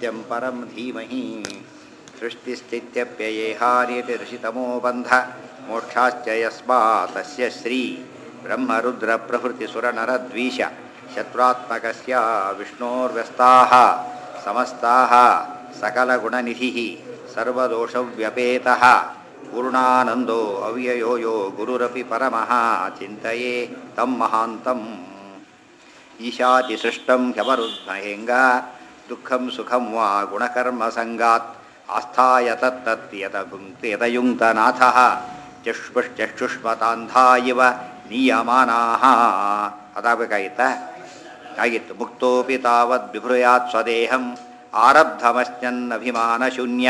सत्यं परं धीमहि सृष्टिस्थित्यप्ययेहार्यतिर्षितमो बन्ध मोक्षाश्च यस्मात् तस्य श्री ब्रह्मरुद्रप्रभृतिसुरनरद्वीष शत्रुत्मकस्य विष्णोर्व्यस्ताः समस्ताः सकलगुणनिधिः सर्वदोषव्यपेतः पूर्णानन्दो अव्ययो यो गुरुरपि परमः चिन्तये तं महान्तम् ईशातिसृष्टं ह्यवरुद्महेङ्ग दुःखं सुखं वा गुणकर्मसङ्गात् आस्थाय तत्तत् यत भुङ्क्ति यतयुङ्क्तनाथः ಚಕ್ಷುಷ್ಪುಷ್ಚಕ್ಷುಷ್ಮತಾಂಧಾ ಇವ ನೀಯಮಾನಾಹ ಅದಾಗಬೇಕಾಗಿತ್ತಾ ಆಗಿತ್ತು ಮುಕ್ತೋಪಿ ತಾವದ್ ಬಿಭೃಯಾತ್ ಸ್ವದೇಹಂ ಆರಬ್ಧಮಶ್ಚನ್ನಭಿಮಾನಶೂನ್ಯ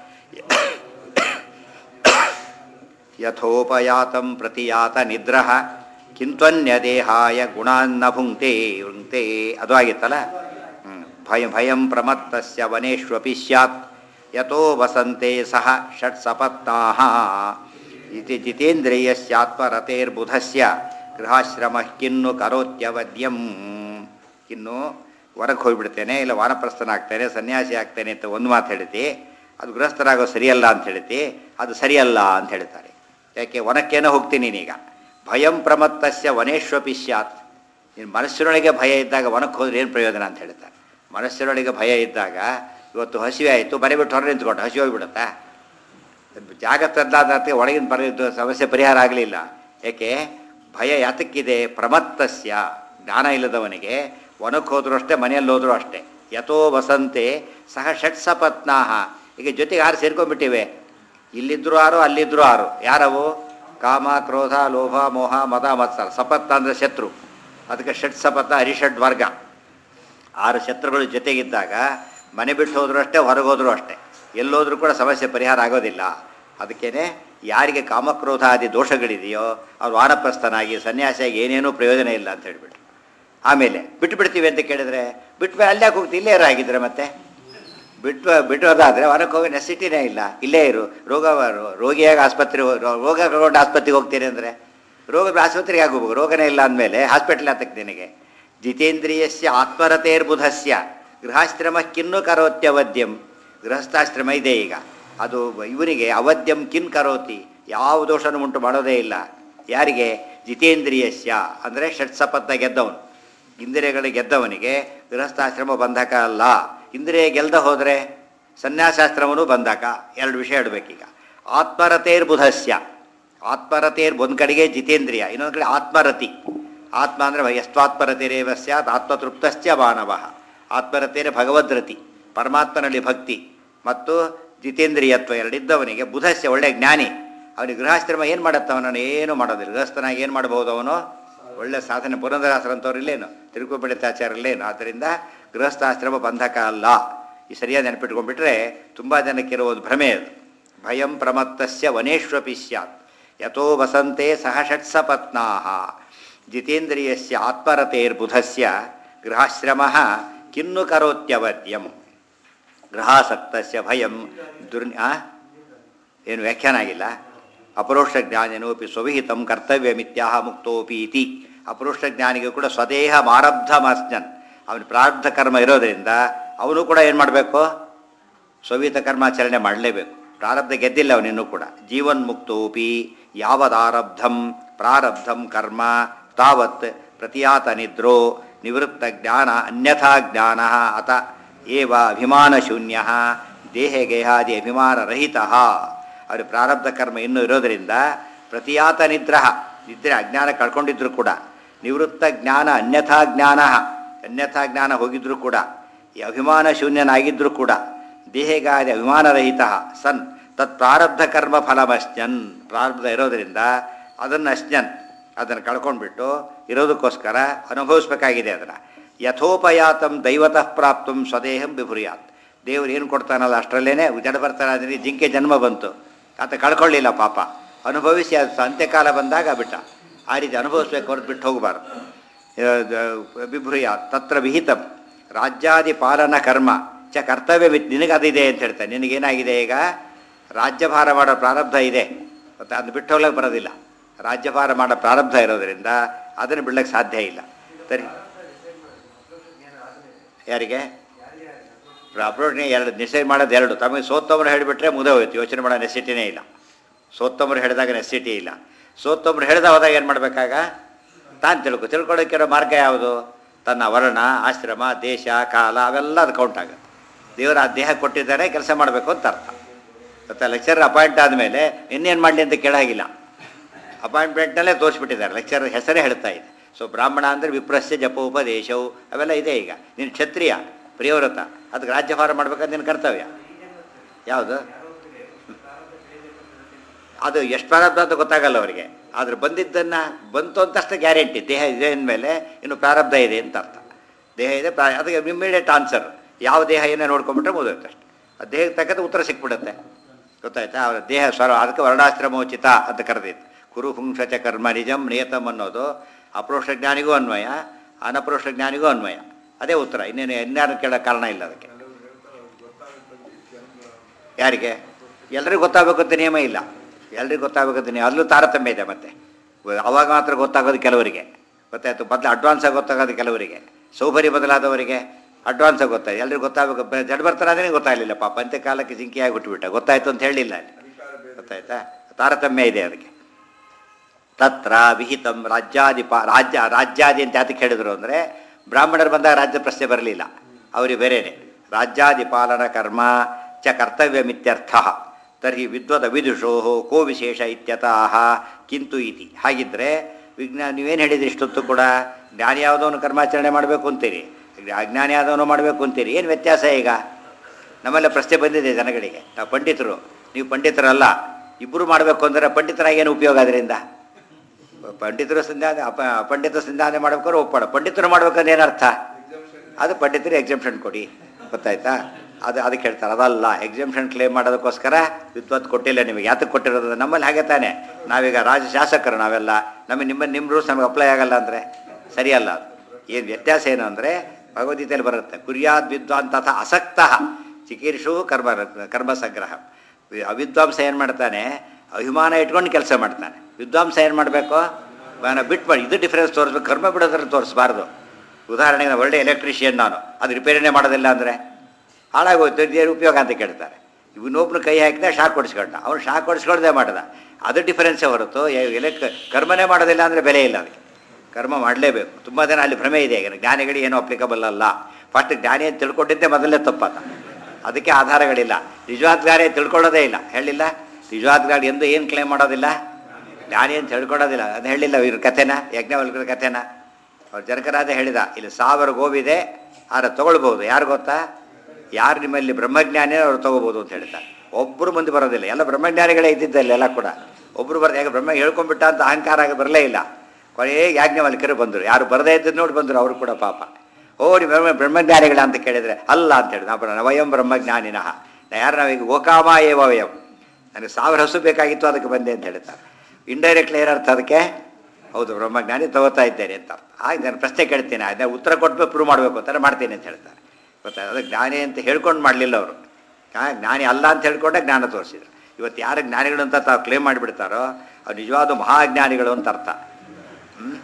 ಯಥೋಪಯಾತಂ ಪ್ರತಿಯಾತ ನಿದ್ರಃ ಕಿಂತ್ವನ್ಯದೇಹಾಯ ಗುಣಾನ್ನ ಭುಂಕ್ತೆ ವೃಂಕ್ತೆ ಅದು ಆಗಿತ್ತಲ್ಲ ಹ್ಮ್. ಭಯ ಭಯಂ ಪ್ರಮತ್ತಸ್ಯ ವನೇಷ್ವಪಿ ಸ್ಯಾತ್ ಯಥೋ ವಸಂತೆ ಸಹ ಷಟ್ಸಪತ್ನಾಃ ಇತಿ ಜಿತೇಂದ್ರಿಯಸ್ಯಾತ್ಮರತೇರ್ಬುಧಸ್ಯ ಗೃಹಾಶ್ರಮ ಕಿನ್ನು ಕರೋತ್ಯವದ್ಯಂ ಇನ್ನು ಹೊರಗೆ ಹೋಗ್ಬಿಡ್ತೇನೆ ಇಲ್ಲ ವಾನಪ್ರಸ್ಥನಾಗ್ತೇನೆ ಸನ್ಯಾಸಿ ಆಗ್ತೇನೆ ಅಂತ ಒಂದು ಮಾತು ಹೇಳ್ತಿ ಅದು ಗೃಹಸ್ಥರಾಗೋ ಸರಿಯಲ್ಲ ಅಂತ ಹೇಳ್ತಿ ಅದು ಸರಿಯಲ್ಲ ಅಂತ ಹೇಳ್ತಾರೆ ಯಾಕೆ ವನಕ್ಕೇನೋ ಹೋಗ್ತೀನಿ ನೀನೀಗ ಭಯಂ ಪ್ರಮತ್ತಸ್ಯ ವನೇಶ್ವಪಿ ಸ್ಯಾತ್ ನಿನ್ನ ಮನಸ್ಸಿನೊಳಗೆ ಭಯ ಇದ್ದಾಗ ವನಕ್ಕೆ ಹೋದ್ರೆ ಏನು ಪ್ರಯೋಜನ ಅಂತ ಹೇಳ್ತಾರೆ ಮನಸ್ಸಿನೊಳಗೆ ಭಯ ಇದ್ದಾಗ ಇವತ್ತು ಹಸಿವೆ ಆಯಿತು ಮನೆ ಬಿಟ್ಟು ಹೊರ ನಿಂತ್ಕೊಂಡು ಹಸಿ ಹೋಗ್ಬಿಡುತ್ತಾ ಜಾಗ ತದ್ದಾದ ಒಳಗಿನ ಬರೆದು ಸಮಸ್ಯೆ ಪರಿಹಾರ ಆಗಲಿಲ್ಲ ಏಕೆ ಭಯ ಯಾತಕ್ಕಿದೆ ಪ್ರಮತ್ತಸ್ಯ ಜ್ಞಾನ ಇಲ್ಲದವನಿಗೆ ವನಕ್ಕೆ ಹೋದರೂ ಅಷ್ಟೇ ಮನೆಯಲ್ಲಿ ಹೋದರೂ ಅಷ್ಟೇ ಯಥೋ ವಸಂತೆ ಸಹ ಷಟ್ ಸಪತ್ನಾಹ ಈಗ ಜೊತೆಗೆ ಆರು ಸೇರ್ಕೊಂಡ್ಬಿಟ್ಟಿವೆ ಇಲ್ಲಿದ್ರು ಆರು ಅಲ್ಲಿದ್ರು ಆರು ಯಾರವು ಕಾಮ ಕ್ರೋಧ ಲೋಭ ಮೋಹ ಮದ ಮತ್ಸರ ಸಪತ್ತ ಅಂದರೆ ಶತ್ರು ಅದಕ್ಕೆ ಷಟ್ ಸಪತ್ತ ಹರಿಷಡ್ ವರ್ಗ ಆರು ಶತ್ರುಗಳು ಜೊತೆಗಿದ್ದಾಗ ಮನೆ ಬಿಟ್ಟು ಹೋದರೂ ಅಷ್ಟೇ ಹೊರಗೋದ್ರೂ ಅಷ್ಟೇ ಎಲ್ಲೋದ್ರೂ ಕೂಡ ಸಮಸ್ಯೆ ಪರಿಹಾರ ಆಗೋದಿಲ್ಲ ಅದಕ್ಕೇನೆ ಯಾರಿಗೆ ಕಾಮಕ್ರೋಧಾದಿ ದೋಷಗಳಿದೆಯೋ ಅವ್ರು ವಾನಪ್ರಸ್ಥನಾಗಿ ಸನ್ಯಾಸಿಯಾಗಿ ಏನೇನೂ ಪ್ರಯೋಜನ ಇಲ್ಲ ಅಂತ ಹೇಳ್ಬಿಟ್ಟು ಆಮೇಲೆ ಬಿಟ್ಟು ಬಿಡ್ತೀವಿ ಅಂತ ಕೇಳಿದ್ರೆ ಬಿಟ್ಟು ಮೇಲೆ ಅಲ್ಲೇ ಹೋಗ್ತೀವಿ ಇಲ್ಲೇ ಇರಾಗಿದ್ರೆ ಮತ್ತೆ ಬಿಟ್ಟು ಬಿಟ್ಟೋದಾದರೆ ಹೊರಕ್ಕೆ ಹೋಗೋ ನೆಸಿಟಿನೇ ಇಲ್ಲ ಇಲ್ಲೇ ಇರು ರೋಗ ರೋಗಿಯಾಗಿ ಆಸ್ಪತ್ರೆ ರೋಗ ಕರ್ಕೊಂಡು ಆಸ್ಪತ್ರೆಗೆ ಹೋಗ್ತೀನಿ ಅಂದರೆ ರೋಗದ ಆಸ್ಪತ್ರೆಗೆ ಆಗೋಬೇಕು ರೋಗನೇ ಇಲ್ಲ ಅಂದಮೇಲೆ ಹಾಸ್ಪಿಟ್ಲ್ ಹತ್ತಕ್ಕೆ ನಿನಗೆ ಜಿತೇಂದ್ರಿಯಸ್ಯ ಆತ್ಮರತೇರ್ಬುಧಸ್ಯ ಗೃಹಾಶ್ರಮ ಕಿನ್ನು ಕರೋತ್ಯವದ್ಯಂ ಗೃಹಸ್ಥಾಶ್ರಮ ಇದೆ ಈಗ ಅದು ಇವನಿಗೆ ಅವದ್ಯಂ ಕಿನ್ ಕರೋತಿ ಯಾವ ದೋಷನೂ ಉಂಟು ಮಾಡೋದೇ ಇಲ್ಲ ಯಾರಿಗೆ ಜಿತೇಂದ್ರಿಯಸ್ಯ ಅಂದರೆ ಷಟ್ಸಪತ್ತ ಗೆದ್ದವನು ಇಂದ್ರಿಯಗಳು ಗೆದ್ದವನಿಗೆ ಗೃಹಸ್ಥಾಶ್ರಮ ಬಂಧಕ ಅಲ್ಲ ಇಂದ್ರಿಯ ಗೆಲ್ದ ಹೋದರೆ ಸನ್ಯಾಸಾಶ್ರಮನೂ ಬಂಧಕ ಎರಡು ವಿಷಯ ಇಡಬೇಕೀಗ ಆತ್ಮರತೇರ್ಬುಧಸ್ಯ ಆತ್ಮರತೇರ್ ಒಂದು ಕಡೆಗೆ ಜಿತೇಂದ್ರಿಯ ಇನ್ನೊಂದು ಕಡೆ ಆತ್ಮರತಿ ಆತ್ಮ ಅಂದರೆ ಎಷ್ಟಾತ್ಮರತಿರೇವ ಸ್ಯಾತ್ ಆತ್ಮತೃಪ್ತಶ್ಚ ಮಾನವ ಆತ್ಮರತೇರೆ ಭಗವದ್ರತಿ ಪರಮಾತ್ಮನಲ್ಲಿ ಭಕ್ತಿ ಮತ್ತು ಜಿತೇಂದ್ರಿಯತ್ವ ಎರಡಿದ್ದವನಿಗೆ ಬುಧಸ್ಯ ಒಳ್ಳೆ ಜ್ಞಾನಿ ಅವನಿಗೆ ಗೃಹಾಶ್ರಮ ಏನು ಮಾಡುತ್ತೆ ಅವನನ್ನು ಏನು ಮಾಡೋದಿಲ್ಲ ಗೃಹಸ್ಥನಾಗಿ ಏನು ಮಾಡ್ಬೋದು ಅವನು ಒಳ್ಳೆ ಸಾಧನೆ ಪುರಂದರಾಸರಂಥವ್ರಿಲ್ಲೇನು ತಿರುಗುಪಡಿತಾಚಾರ್ಯಲ್ಲೇನು ಆದ್ದರಿಂದ ಗೃಹಸ್ಥಾಶ್ರಮ ಬಂಧಕ ಅಲ್ಲ ಈ ಸರಿಯಾಗಿ ನೆನಪಿಟ್ಕೊಂಡ್ಬಿಟ್ರೆ ತುಂಬ ಜನಕ್ಕಿರೋ ಒಂದು ಭ್ರಮೆ ಅದು ಭಯಂ ಪ್ರಮತ್ತಸ್ಯ ವನೇಶ್ವಪಿ ಸ್ಯಾತ್ ಯಥೋ ವಸಂತೆ ಸಹ ಷಟ್ಸಪತ್ನಾ ಜಿತೇಂದ್ರಿಯಸ್ಯ ಆತ್ಮರತೇರ್ಬುಧಸ್ಯ ಗೃಹಾಶ್ರಮ ಕಿನ್ನು ಕರೋತ್ಯವದ್ಯಂ ಗೃಹಾಸಕ್ತಸ್ಯ ಭಯಂ ದುರ್ ಆ? ಏನು ವ್ಯಾಖ್ಯಾನ ಆಗಿಲ್ಲ ಅಪರೋಕ್ಷ ಜ್ಞಾನಿನೋಪಿ ಸ್ವವಿಹಿತಂ ಕರ್ತವ್ಯಮಿತ್ಯಾಹ ಮುಕ್ತೋಪಿ ಇತಿ ಅಪರೋಕ್ಷ ಜ್ಞಾನಿಗೂ ಕೂಡ ಸ್ವದೇಹ ಮಾರಬ್ಧಮಸ್ನನ್ ಅವನ ಪ್ರಾರಬ್ಧ ಕರ್ಮ ಇರೋದರಿಂದ ಅವನು ಕೂಡ ಏನು ಮಾಡಬೇಕು ಸ್ವವಿಹಿತ ಕರ್ಮಾಚರಣೆ ಮಾಡಲೇಬೇಕು ಪ್ರಾರಬ್ಧ ಗೆದ್ದಿಲ್ಲ ಅವನಿನ್ನೂ ಕೂಡ ಜೀವನ್ಮುಕ್ತೋಪಿ ಯಾವದಾರಬ್ಧಂ ಪ್ರಾರಬ್ಧಂ ಕರ್ಮ ತಾವತ್ ಪ್ರತಿಯಾತ ನಿದ್ರೋ ನಿವೃತ್ತ ಜ್ಞಾನ ಅನ್ಯಥಾ ಜ್ಞಾನ ಅತ ಏವ ಅಭಿಮಾನಶೂನ್ಯ ದೇಹಗೇಹಾದಿ ಅಭಿಮಾನರಹಿತ ಅವರು ಪ್ರಾರಬ್ಧ ಕರ್ಮ ಇನ್ನೂ ಇರೋದರಿಂದ ಪ್ರತಿಯಾತ ನಿದ್ರಹ ನಿದ್ರೆ ಅಜ್ಞಾನ ಕಳ್ಕೊಂಡಿದ್ರು ಕೂಡ ನಿವೃತ್ತ ಜ್ಞಾನ ಅನ್ಯಥಾ ಜ್ಞಾನ ಅನ್ಯಥಾ ಜ್ಞಾನ ಹೋಗಿದ್ರು ಕೂಡ ಈ ಅಭಿಮಾನ ಶೂನ್ಯನಾಗಿದ್ದರೂ ಕೂಡ ದೇಹಗಾದಿ ಅಭಿಮಾನರಹಿತ ಸನ್ ತತ್ ಪ್ರಾರಬ್ಧ ಕರ್ಮ ಫಲಮಶ್ನನ್ ಪ್ರಾರಬ್ಧ ಇರೋದರಿಂದ ಅದನ್ನು ಅಶ್ನನ್ ಅದನ್ನು ಕಳ್ಕೊಂಡ್ಬಿಟ್ಟು ಇರೋದಕ್ಕೋಸ್ಕರ ಅನುಭವಿಸ್ಬೇಕಾಗಿದೆ ಅದನ್ನು ಯಥೋಪಯಾತಂ ದೈವತಃ ಪ್ರಾಪ್ತಂ ಸ್ವದೇಹಂ ಬಿಭುರಿಯಾತ್ ದೇವ್ರು ಏನು ಕೊಡ್ತಾನಲ್ಲ ಅಷ್ಟರಲ್ಲೇನೆ ಜಡ ಬರ್ತಾನೆ ಜಿಂಕೆ ಜನ್ಮ ಬಂತು ಆತ ಕಳ್ಕೊಳ್ಳಿಲ್ಲ ಪಾಪ ಅನುಭವಿಸಿ ಅದು ಅಂತ್ಯಕಾಲ ಬಂದಾಗ ಬಿಟ್ಟ ಆ ರೀತಿ ಅನುಭವಿಸ್ಬೇಕು ಹೊರತು ಬಿಟ್ಟು ಹೋಗಬಾರ್ದು ಬಿಭ್ರುಯ ತತ್ರ ವಿಹಿತಂ ರಾಜ್ಯಾದಿ ಪಾಲನ ಕರ್ಮ ಚ ಕರ್ತವ್ಯ ನಿನಗೆ ಅದಿದೆ ಅಂತ ಹೇಳ್ತಾನೆ ನಿನಗೇನಾಗಿದೆ ಈಗ ರಾಜ್ಯಭಾರ ಮಾಡೋ ಪ್ರಾರಬ್ಧ ಇದೆ ಮತ್ತು ಅದನ್ನು ಬಿಟ್ಟು ಹೋಗ್ಲಿಕ್ಕೆ ಬರೋದಿಲ್ಲ ರಾಜ್ಯಭಾರ ಮಾಡೋ ಪ್ರಾರಬ್ಧ ಇರೋದರಿಂದ ಅದನ್ನು ಬಿಡ್ಲಿಕ್ಕೆ ಸಾಧ್ಯ ಇಲ್ಲ ಸರಿ ಯಾರಿಗೆ ಅಪ್ರೋಚ್ನೇ ಎರಡು ನಿಶ್ಚಯ ಮಾಡೋದು ಎರಡು ತಮಗೆ ಸೋತ್ತೊಬ್ಬರು ಹೇಳಿಬಿಟ್ರೆ ಮುಗಿದೇ ಹೋಯ್ತು ಯೋಚನೆ ಮಾಡೋ ನೆಸಿಟಿನೇ ಇಲ್ಲ ಸೋತ್ತೊಬ್ಬರು ಹೇಳಿದಾಗ ನೆಸಿಟಿ ಇಲ್ಲ ಸೋತ್ತೊಬ್ಬರು ಹೇಳ್ದ ಹೋದಾಗ ಏನು ಮಾಡಬೇಕಾಗ ತಾನು ತಿಳ್ಕೊ ತಿಳ್ಕೊಳ್ಳೋಕ್ಕಿರೋ ಮಾರ್ಗ ಯಾವುದು ತನ್ನ ವರ್ಣ ಆಶ್ರಮ ದೇಶ ಕಾಲ ಅವೆಲ್ಲ ಅದು ಕೌಂಟ್ ಆಗುತ್ತೆ ದೇವರು ಆ ದೇಹ ಕೊಟ್ಟಿದ್ದಾರೆ ಕೆಲಸ ಮಾಡಬೇಕು ಅಂತ ಅರ್ಥ ಮತ್ತು ಲೆಕ್ಚರ್ ಅಪಾಯಿಂಟ್ ಆದಮೇಲೆ ಇನ್ನೇನು ಮಾಡಲಿ ಅಂತ ಕೇಳಾಗಿಲ್ಲ ಅಪಾಯಿಂಟ್ಮೆಂಟ್ನಲ್ಲೇ ತೋರಿಸ್ಬಿಟ್ಟಿದ್ದಾರೆ ಲೆಕ್ಚರ್ ಹೆಸರೇ ಹೇಳ್ತಾ ಇದೆ ಸೊ ಬ್ರಾಹ್ಮಣ ಅಂದರೆ ವಿಪ್ರಸ್ಯ ಜಪ ಉಪದೇಶವು ಅವೆಲ್ಲ ಇದೆ ಈಗ ನೀನು ಕ್ಷತ್ರಿಯ ಪ್ರಿಯವ್ರತ ಅದಕ್ಕೆ ರಾಜ್ಯಭಾರ ಮಾಡ್ಬೇಕಂತ ನಿನ್ನ ಕರ್ತವ್ಯ ಯಾವುದು ಅದು ಎಷ್ಟು ಪ್ರಾರಬ್ಧ ಅಂತ ಗೊತ್ತಾಗಲ್ಲ ಅವರಿಗೆ ಆದ್ರೆ ಬಂದಿದ್ದನ್ನು ಬಂತು ಅಂತಷ್ಟೇ ಗ್ಯಾರಂಟಿ ದೇಹ ಇದೆ ಅಂದಮೇಲೆ ಇನ್ನು ಪ್ರಾರಬ್ಧ ಇದೆ ಅಂತ ಅರ್ಥ ದೇಹ ಇದೆ ಪ್ರಾ ಅದಕ್ಕೆ ಇಮ್ಮಿಡಿಯೇಟ್ ಆನ್ಸರ್ ಯಾವ ದೇಹ ಏನೇ ನೋಡ್ಕೊಂಬಿಟ್ರೆ ಮುಗಿದೋಯ್ತು ಅಷ್ಟೆ ಆ ದೇಹಕ್ಕೆ ತಕ್ಕಂತೆ ಉತ್ತರ ಸಿಕ್ಬಿಡುತ್ತೆ ಗೊತ್ತಾಯ್ತಾ ಅವರ ದೇಹ ಸ್ವರ ಅದಕ್ಕೆ ವರ್ಣಾಶ್ರಮೋಚಿತ ಅಂತ ಕರೆದಿತ್ತು ಕುರು ಪುಂಸಚ ಕರ್ಮ ನಿಜಂ ನಿಯತಂ ಅನ್ನೋದು ಅಪ್ರೋಷ ಜ್ಞಾನಿಗೂ ಅನ್ವಯ ಅನಪ್ರೋಷ ಜ್ಞಾನಿಗೂ ಅನ್ವಯ ಅದೇ ಉತ್ತರ ಇನ್ನೇನು ಇನ್ಯಾರು ಕೇಳೋ ಕಾರಣ ಇಲ್ಲ ಅದಕ್ಕೆ ಯಾರಿಗೆ ಎಲ್ರಿಗೂ ಗೊತ್ತಾಗಬೇಕು ಅಂತ ನಿಯಮ ಇಲ್ಲ ಎಲ್ರಿಗೂ ಗೊತ್ತಾಗಬೇಕು ಅಂತ ನಿಯಮ ಅಲ್ಲೂ ತಾರತಮ್ಯ ಇದೆ ಮತ್ತೆ ಅವಾಗ ಮಾತ್ರ ಗೊತ್ತಾಗೋದು ಕೆಲವರಿಗೆ ಗೊತ್ತಾಯ್ತು ಮೊದಲು ಅಡ್ವಾನ್ಸ್ ಆಗಿ ಗೊತ್ತಾಗೋದು ಕೆಲವರಿಗೆ ಸೌಕರ್ಯ ಬದಲಾದವರಿಗೆ ಅಡ್ವಾನ್ಸ್ ಆಗಿ ಗೊತ್ತಾಯ್ತು ಎಲ್ರಿಗೂ ಗೊತ್ತಾಗಬೇಕು ಬ- ಜಡ್ ಬರ್ತಾರಾದ್ರೆ ಗೊತ್ತಾಗಲಿಲ್ಲ ಪಾಪ ಅಂತ್ಯಕಾಲಕ್ಕೆ ಜಿಂಕಿಯಾಗಿ ಬಿಟ್ಬಿಟ್ಟ ಗೊತ್ತಾಯ್ತು ಅಂತ ಹೇಳಿಲ್ಲ ಅಲ್ಲಿ ಗೊತ್ತಾಯ್ತಾ ತಾರತಮ್ಯ ಇದೆ ಅದಕ್ಕೆ ತತ್ರ ವಿಹಿತಂ ರಾಜ್ಯಾಧಿಪ ರಾಜ್ಯ ರಾಜ್ಯಾದಿ ಅಂತ ಯಾತಕ್ಕೆ ಹೇಳಿದ್ರು ಅಂದರೆ ಬ್ರಾಹ್ಮಣರು ಬಂದಾಗ ರಾಜ್ಯ ಪ್ರಶ್ನೆ ಬರಲಿಲ್ಲ ಅವರಿಗೆ ಬೇರೆನೆ ರಾಜ್ಯಾಧಿಪಾಲನ ಕರ್ಮ ಚ ಕರ್ತವ್ಯಮಿತ್ಯರ್ಥ ತರ್ಹಿ ವಿದ್ವದ ವಿದುಷೋ ಕೋ ವಿಶೇಷ ಇತ್ಯತಃ ಕಿಂತು ಇತಿ ಹಾಗಿದ್ರೆ ವಿಜ್ಞಾನ ನೀವೇನು ಹೇಳಿದ್ರಿ ಇಷ್ಟೊತ್ತು ಕೂಡ ಜ್ಞಾನಿ ಯಾವುದವನು ಕರ್ಮಾಚರಣೆ ಮಾಡಬೇಕು ಅಂತೀರಿ ಅಜ್ಞಾನಿ ಯಾವುದವನು ಮಾಡಬೇಕು ಅಂತೀರಿ ಏನು ವ್ಯತ್ಯಾಸ ಈಗ ನಮ್ಮೆಲ್ಲ ಪ್ರಶ್ನೆ ಬಂದಿದೆ ಜನಗಳಿಗೆ ನಾವು ಪಂಡಿತರು ನೀವು ಪಂಡಿತರಲ್ಲ ಇಬ್ಬರು ಮಾಡಬೇಕು ಅಂದರೆ ಪಂಡಿತರಾಗಿ ಏನು ಉಪಯೋಗ ಅದರಿಂದ ಪಂಡಿತರು ಸಂಧಾನ ಅಪ ಪಂಡಿತ ಸಂಧಾನ ಮಾಡ್ಬೇಕಾದ್ರೆ ಒಪ್ಪಡ ಪಂಡಿತರು ಮಾಡ್ಬೇಕಂದ್ರೆ ಏನರ್ಥ ಅದು ಪಂಡಿತರು ಎಕ್ಸಾಮ್ಷನ್ ಕೊಡಿ ಗೊತ್ತಾಯ್ತಾ ಅದು ಅದಕ್ಕೆ ಹೇಳ್ತಾರೆ ಅದಲ್ಲ ಎಕ್ಸಾಮ್ಷನ್ ಕ್ಲೇಮ್ ಮಾಡೋದಕ್ಕೋಸ್ಕರ ವಿದ್ವತ್ ಕೊಟ್ಟಿಲ್ಲ ನಿಮಗೆ ಯಾತಕ್ಕೆ ಕೊಟ್ಟಿರೋದು ನಮ್ಮಲ್ಲಿ ಹಾಗೆ ತಾನೆ ನಾವೀಗ ರಾಜ ಶಾಸಕರು ನಾವೆಲ್ಲ ನಮಗೆ ನಿಮ್ಮ ನಿಮ್ಮ ರೂಲ್ಸ್ ನಮಗೆ ಅಪ್ಲೈ ಆಗಲ್ಲ ಅಂದರೆ ಸರಿಯಲ್ಲ ಅದು ಏನು ವ್ಯತ್ಯಾಸ ಏನು ಅಂದರೆ ಭಗವದ್ಗೀತೆಯಲ್ಲಿ ಬರುತ್ತೆ ಕುರ್ಯಾದ್ ವಿದ್ವಾನ್ ತಥ ಅಸಕ್ತಃ ಚಿಕೀರ್ಷು ಕರ್ಮ ಕರ್ಮ ಸಂಗ್ರಹ ಅವಿದ್ವಾಂಸ ಏನು ಮಾಡ್ತಾನೆ ಅಭಿಮಾನ ಇಟ್ಕೊಂಡು ಕೆಲಸ ಮಾಡ್ತಾನೆ ವಿದ್ವಾಂಸ ಏನು ಮಾಡಬೇಕು ನಾನು ಬಿಟ್ಟು ಮಾಡಿ ಇದು ಡಿಫ್ರೆನ್ಸ್ ತೋರಿಸ್ಬೇಕು ಕರ್ಮ ಬಿಡೋದ್ರಲ್ಲಿ ತೋರಿಸ್ಬಾರ್ದು ಉದಾಹರಣೆಗೆ ನಾನು ಒಳ್ಳೆ ಎಲೆಕ್ಟ್ರಿಷಿಯನ್ ನಾನು ಅದು ರಿಪೇರಿನೇ ಮಾಡೋದಿಲ್ಲ ಅಂದರೆ ಹಾಳಾಗೋಯ್ತು ಏನು ಉಪಯೋಗ ಅಂತ ಕೇಳ್ತಾರೆ ಇವನೊಬ್ನು ಕೈ ಹಾಕಿದ ಶಾಕ್ ಹೊಡಿಸ್ಕೊಂಡ ಅವ್ನು ಶಾಕ್ ಹೊಡಿಸ್ಕೊಳ್ದೆ ಮಾಡ್ದ ಅದು ಡಿಫರೆನ್ಸೇ ಹೊರತು ಎಲೆಕ್ ಕರ್ಮನೇ ಮಾಡೋದಿಲ್ಲ ಅಂದರೆ ಬೆಲೆ ಇಲ್ಲ ಅದಕ್ಕೆ ಕರ್ಮ ಮಾಡಲೇಬೇಕು ತುಂಬ ಜನ ಅಲ್ಲಿ ಭ್ರಮೆ ಇದೆ ಈಗ ಜ್ಞಾನಿಗಳಿಗೆ ಏನೂ ಅಪ್ಲಿಕಬಲ್ ಅಲ್ಲ ಫಸ್ಟ್ ಜ್ಞಾನಿ ಅಂತ ತಿಳ್ಕೊಂಡಿದ್ದೆ ಮೊದಲೇ ತಪ್ಪಾತ ಅದಕ್ಕೆ ಆಧಾರಗಳಿಲ್ಲ ನಿಜವಾದ ಜ್ಞಾನಿ ಅಂತ ತಿಳ್ಕೊಳ್ಳೋದೇ ಇಲ್ಲ ಹೇಳಿಲ್ಲ ನಿಜವಾದ ಜ್ಞಾನಿ ಎಂದು ಏನು ಕ್ಲೇಮ್ ಮಾಡೋದಿಲ್ಲ ಜ್ಞಾನಿ ಅಂತ ತಿಳ್ಕೊಳ್ಳೋದಿಲ್ಲ ಅದು ಹೇಳಿಲ್ಲ ಇವ್ರ ಕಥೆನ ಯಜ್ಞವಲ್ಕರ ಕಥೆನ ಅವ್ರು ಜನಕರಾದ ಹೇಳಿದ ಇಲ್ಲಿ ಸಾವಿರ ಗೋವಿದೆ ಆದ್ರೆ ತೊಗೊಳ್ಬೋದು ಯಾರು ಗೊತ್ತಾ ಯಾರು ನಿಮ್ಮಲ್ಲಿ ಬ್ರಹ್ಮಜ್ಞಾನಿ ಅವ್ರು ತೊಗೋಬೋದು ಅಂತ ಹೇಳ್ತಾರೆ ಒಬ್ಬರು ಮುಂದೆ ಬರೋದಿಲ್ಲ ಎಲ್ಲ ಬ್ರಹ್ಮಜ್ಞಾನಿಗಳೇ ಇದ್ದಿದ್ದಲ್ಲಿ ಎಲ್ಲ ಕೂಡ ಒಬ್ಬರು ಬರ್ದು ಯಾಕೆ ಬ್ರಹ್ಮ ಹೇಳ್ಕೊಂಡ್ಬಿಟ್ಟ ಅಂತ ಅಹಂಕಾರ ಆಗಿ ಬರಲೇ ಇಲ್ಲ ಕೊನೆಗೆ ಯಾಜ್ಞವಲ್ಕರು ಬಂದರು ಯಾರು ಬರದೇ ಇದ್ದದ್ದು ನೋಡಿ ಬಂದರು ಅವರು ಕೂಡ ಪಾಪ ಓ ನೀವು ಬ್ರಹ್ಮ ಬ್ರಹ್ಮಜ್ಞಾನಿಗಳ ಅಂತ ಕೇಳಿದರೆ ಅಲ್ಲ ಅಂತ ಹೇಳಿ ನಾವು ನವಯಂ ಬ್ರಹ್ಮಜ್ಞಾನಿನಃ ನಾ ಯಾರು ನಾವೀಗ ಗೋಕಾಮ ಏವ ವಯಂ ನನಗೆ ಸಾವಿರ ಹಸು ಬೇಕಾಗಿತ್ತು ಅದಕ್ಕೆ ಬಂದೆ ಅಂತ ಹೇಳ್ತಾರೆ ಇಂಡೈರೆಕ್ಟ್ಲಿ ಏನರ್ಥ ಅದಕ್ಕೆ ಹೌದು ಬ್ರಹ್ಮಜ್ಞಾನಿ ತಗೋತಾ ಇದ್ದೇನೆ ಅಂತ ಅರ್ಥ ಆಯ್ತು ನಾನು ಪ್ರಶ್ನೆ ಕೇಳ್ತೀನಿ ಅದನ್ನ ಉತ್ತರ ಕೊಟ್ಟು ಪ್ರೂವ್ ಮಾಡಬೇಕು ಅಂತಾರೆ ಮಾಡ್ತೀನಿ ಅಂತ ಹೇಳ್ತಾರೆ ಗೊತ್ತಾ ಅದಕ್ಕೆ ಜ್ಞಾನಿ ಅಂತ ಹೇಳ್ಕೊಂಡು ಮಾಡಲಿಲ್ಲ ಅವರು ಜ್ಞಾನಿ ಅಲ್ಲ ಅಂತ ಹೇಳ್ಕೊಂಡೆ ಜ್ಞಾನ ತೋರಿಸಿದ್ರು ಇವತ್ತು ಯಾರು ಜ್ಞಾನಿಗಳು ಅಂತ ತಾವು ಕ್ಲೇಮ್ ಮಾಡಿಬಿಡ್ತಾರೋ ಅವ್ರು ನಿಜವಾದ ಮಹಾಜ್ಞಾನಿಗಳು ಅಂತ ಅರ್ಥ ಹ್ಮ್?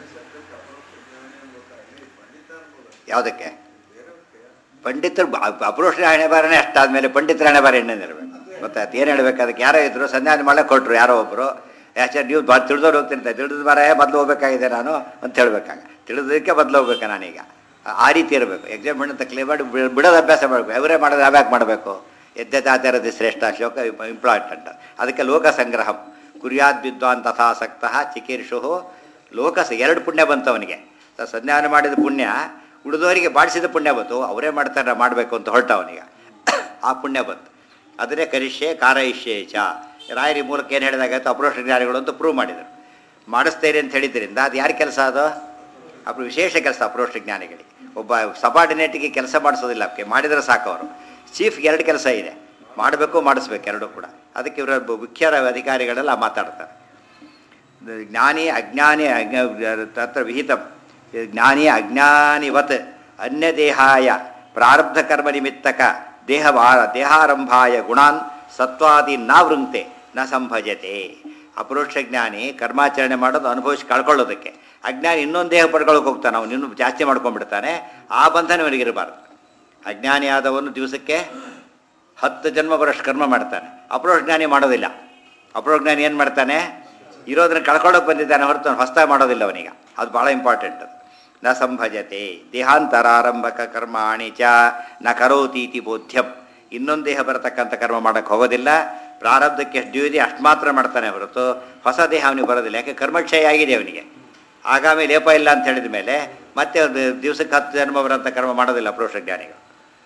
ಯಾವುದಕ್ಕೆ ಪಂಡಿತರು ಅಪ್ರೋಷ ಹಣೆ ಬಾರನೇ ಅಷ್ಟಾದ್ಮೇಲೆ ಪಂಡಿತರ ಹಣೆ ಬಾರ ಎಣ್ಣೆನಿರ್ಬೇಕು ಗೊತ್ತಾಯ್ತು ಏನು ಹೇಳ್ಬೇಕು ಅದಕ್ಕೆ ಯಾರೋ ಇದ್ರು ಸಂಧಾನ ಮಾಡಕ್ಕೆ ಕೊಟ್ಟರು ಯಾರೋ ಒಬ್ಬರು ಯಾಚೆ ನೀವು ಬ ತಿಳಿದವ್ರು ಹೋಗ್ತಿರ್ತ ತಿಳಿದ ಬಾರ ಬದಲು ಹೋಗ್ಬೇಕಾಗಿದೆ ನಾನು ಅಂತ ಹೇಳ್ಬೇಕಾಗ ತಿಳಿದಕ್ಕೆ ಬದಲು ಹೋಗ್ಬೇಕು ನಾನೀಗ ಆ- ಆ ರೀತಿ ಇರಬೇಕು ಎಕ್ಸಾಮ್ ಅಂತ ಕ್ಲೇಮ್ ಮಾಡಿ ಬಿ- ಬಿಡೋದು ಅಭ್ಯಾಸ ಮಾಡಬೇಕು ಅವರೇ ಮಾಡೋದು ಯಾವ್ಯಾಕೆ ಮಾಡಬೇಕು ಎದ್ದೆತಾತಿರದಿ ಶ್ರೇಷ್ಠ ಶ್ಲೋಕ ಇಂಪಾರ್ಟೆಂಟ್ ಅದಕ್ಕೆ ಲೋಕ ಸಂಗ್ರಹ ಕುರ್ಯಾದ್ ವಿದ್ವಾನ್ ತಥಾಸಕ್ತ ಚಿಕೀರ್ಷು ಲೋಕ ಸ- ಎರಡು ಪುಣ್ಯ ಬಂತು ಅವನಿಗೆ ತ- ಸಂಧಾನ ಮಾಡಿದ ಪುಣ್ಯ ಉಳಿದವರಿಗೆ ಬಾಡಿಸಿದ ಪುಣ್ಯ ಬಂತು ಅವರೇ ಮಾಡ್ತಾರೆ ಮಾಡಬೇಕು ಅಂತ ಹೊರಟ ಅವನಿಗೆ ಆ ಪುಣ್ಯ ಬಂತು ಅದನ್ನೇ ಕರಿಷ್ಯೆ ಕಾರಯಿಷ್ಯೆ ಚ ರಾಯರಿ ಮೂಲಕ ಏನು ಹೇಳಿದಾಗಾಯ್ತು ಅಪ್ರೋಷ ಜ್ಞಾನಿಗಳು ಅಂತ ಪ್ರೂವ್ ಮಾಡಿದರು ಮಾಡಿಸ್ತೇನೆ ಅಂತ ಹೇಳಿದ್ರಿಂದ ಅದು ಯಾರ ಕೆಲಸ ಅದು ಅಪ್ಪ ವಿಶೇಷ ಕೆಲಸ ಅಪ್ರೋಷ ಜ್ಞಾನಿಗಳಿಗೆ ಒಬ್ಬ ಸಬಾರ್ಡಿನೇಟಿಗೆ ಕೆಲಸ ಮಾಡಿಸೋದಿಲ್ಲ ಅವಕ್ಕೆ ಮಾಡಿದರೆ ಸಾಕು ಅವರು ಚೀಫ್ಗೆ ಎರಡು ಕೆಲಸ ಇದೆ ಮಾಡಬೇಕು ಮಾಡಿಸ್ಬೇಕು ಎರಡೂ ಕೂಡ ಅದಕ್ಕೆ ಇವರ ಮುಖ್ಯ ಅಧಿಕಾರಿಗಳೆಲ್ಲ ಮಾತಾಡ್ತಾರೆ ಜ್ಞಾನಿ ಅಜ್ಞಾನಿ ಅಜ್ಞ ತತ್ರ ವಿಹಿತ ಜ್ಞಾನಿ ಅಜ್ಞಾನಿವತ್ ಅನ್ಯದೇಹಾಯ ಪ್ರಾರಬ್ಧ ಕರ್ಮ ನಿಮಿತ್ತಕ ದೇಹ ದೇಹಾರಂಭಾಯ ಗುಣಾನ್ ಸತ್ವಾದಿ ನಾವೃಂಕ್ತೆ ನ ಸಂಭಜತೆ ಅಪರೋಕ್ಷ ಜ್ಞಾನಿ ಕರ್ಮಾಚರಣೆ ಮಾಡೋದು ಅನುಭವಿಸಿ ಕಳ್ಕೊಳ್ಳೋದಕ್ಕೆ ಅಜ್ಞಾನಿ ಇನ್ನೊಂದು ದೇಹ ಪಡ್ಕೊಳ್ಳೋಕೆ ಹೋಗ್ತಾನೆ ಅವನು ಇನ್ನೂ ಜಾಸ್ತಿ ಮಾಡ್ಕೊಂಡ್ಬಿಡ್ತಾನೆ ಆ ಬಂಧನ ಇವನಿಗಿರಬಾರ್ದು ಅಜ್ಞಾನಿಯಾದವನು ದಿವಸಕ್ಕೆ ಹತ್ತು ಜನ್ಮ ಬರೋಷ್ಟು ಕರ್ಮ ಮಾಡ್ತಾನೆ ಅಪ್ರೋಜ್ಞಾನಿ ಮಾಡೋದಿಲ್ಲ ಅಪ್ರೋಜ್ಞಾನಿ ಏನು ಮಾಡ್ತಾನೆ ಇರೋದನ್ನ ಕಳ್ಕೊಳ್ಳೋಕೆ ಬಂದಿದ್ದಾನೆ ಹೊರತು ಹೊಸ್ತಾಗಿ ಮಾಡೋದಿಲ್ಲ ಅವನಿಗೆ ಅದು ಭಾಳ ಇಂಪಾರ್ಟೆಂಟ್ ಅದು ನ ಸಂಭಜತೆ ದೇಹಾಂತರಾರಂಭಕ ಕರ್ಮಾಣಿ ಚ ನ ಕರೋತೀತಿ ಬೋಧ್ಯಂ ಇನ್ನೊಂದು ದೇಹ ಬರತಕ್ಕಂಥ ಕರ್ಮ ಮಾಡೋಕ್ಕೆ ಹೋಗೋದಿಲ್ಲ ಪ್ರಾರಬ್ಧಕ್ಕೆ ಎಷ್ಟು ಡ್ಯೂ ಇದೆ ಅಷ್ಟು ಮಾತ್ರ ಮಾಡ್ತಾನೆ ಹೊರತು ಹೊಸ ದೇಹ ಅವನಿಗೆ ಬರೋದಿಲ್ಲ ಯಾಕೆ ಕರ್ಮಕ್ಷಯ ಆಗಿದೆ ಅವನಿಗೆ ಆಗಾಮಿ ಲೇಪ ಇಲ್ಲ ಅಂತ ಹೇಳಿದ ಮೇಲೆ ಮತ್ತೆ ಒಂದು ದಿವಸಕ್ಕೆ ಹತ್ತು ಜನ್ಮ ಬರೋಂಥ ಕರ್ಮ ಮಾಡೋದಿಲ್ಲ ಜ್ಞಾನಿಗಳು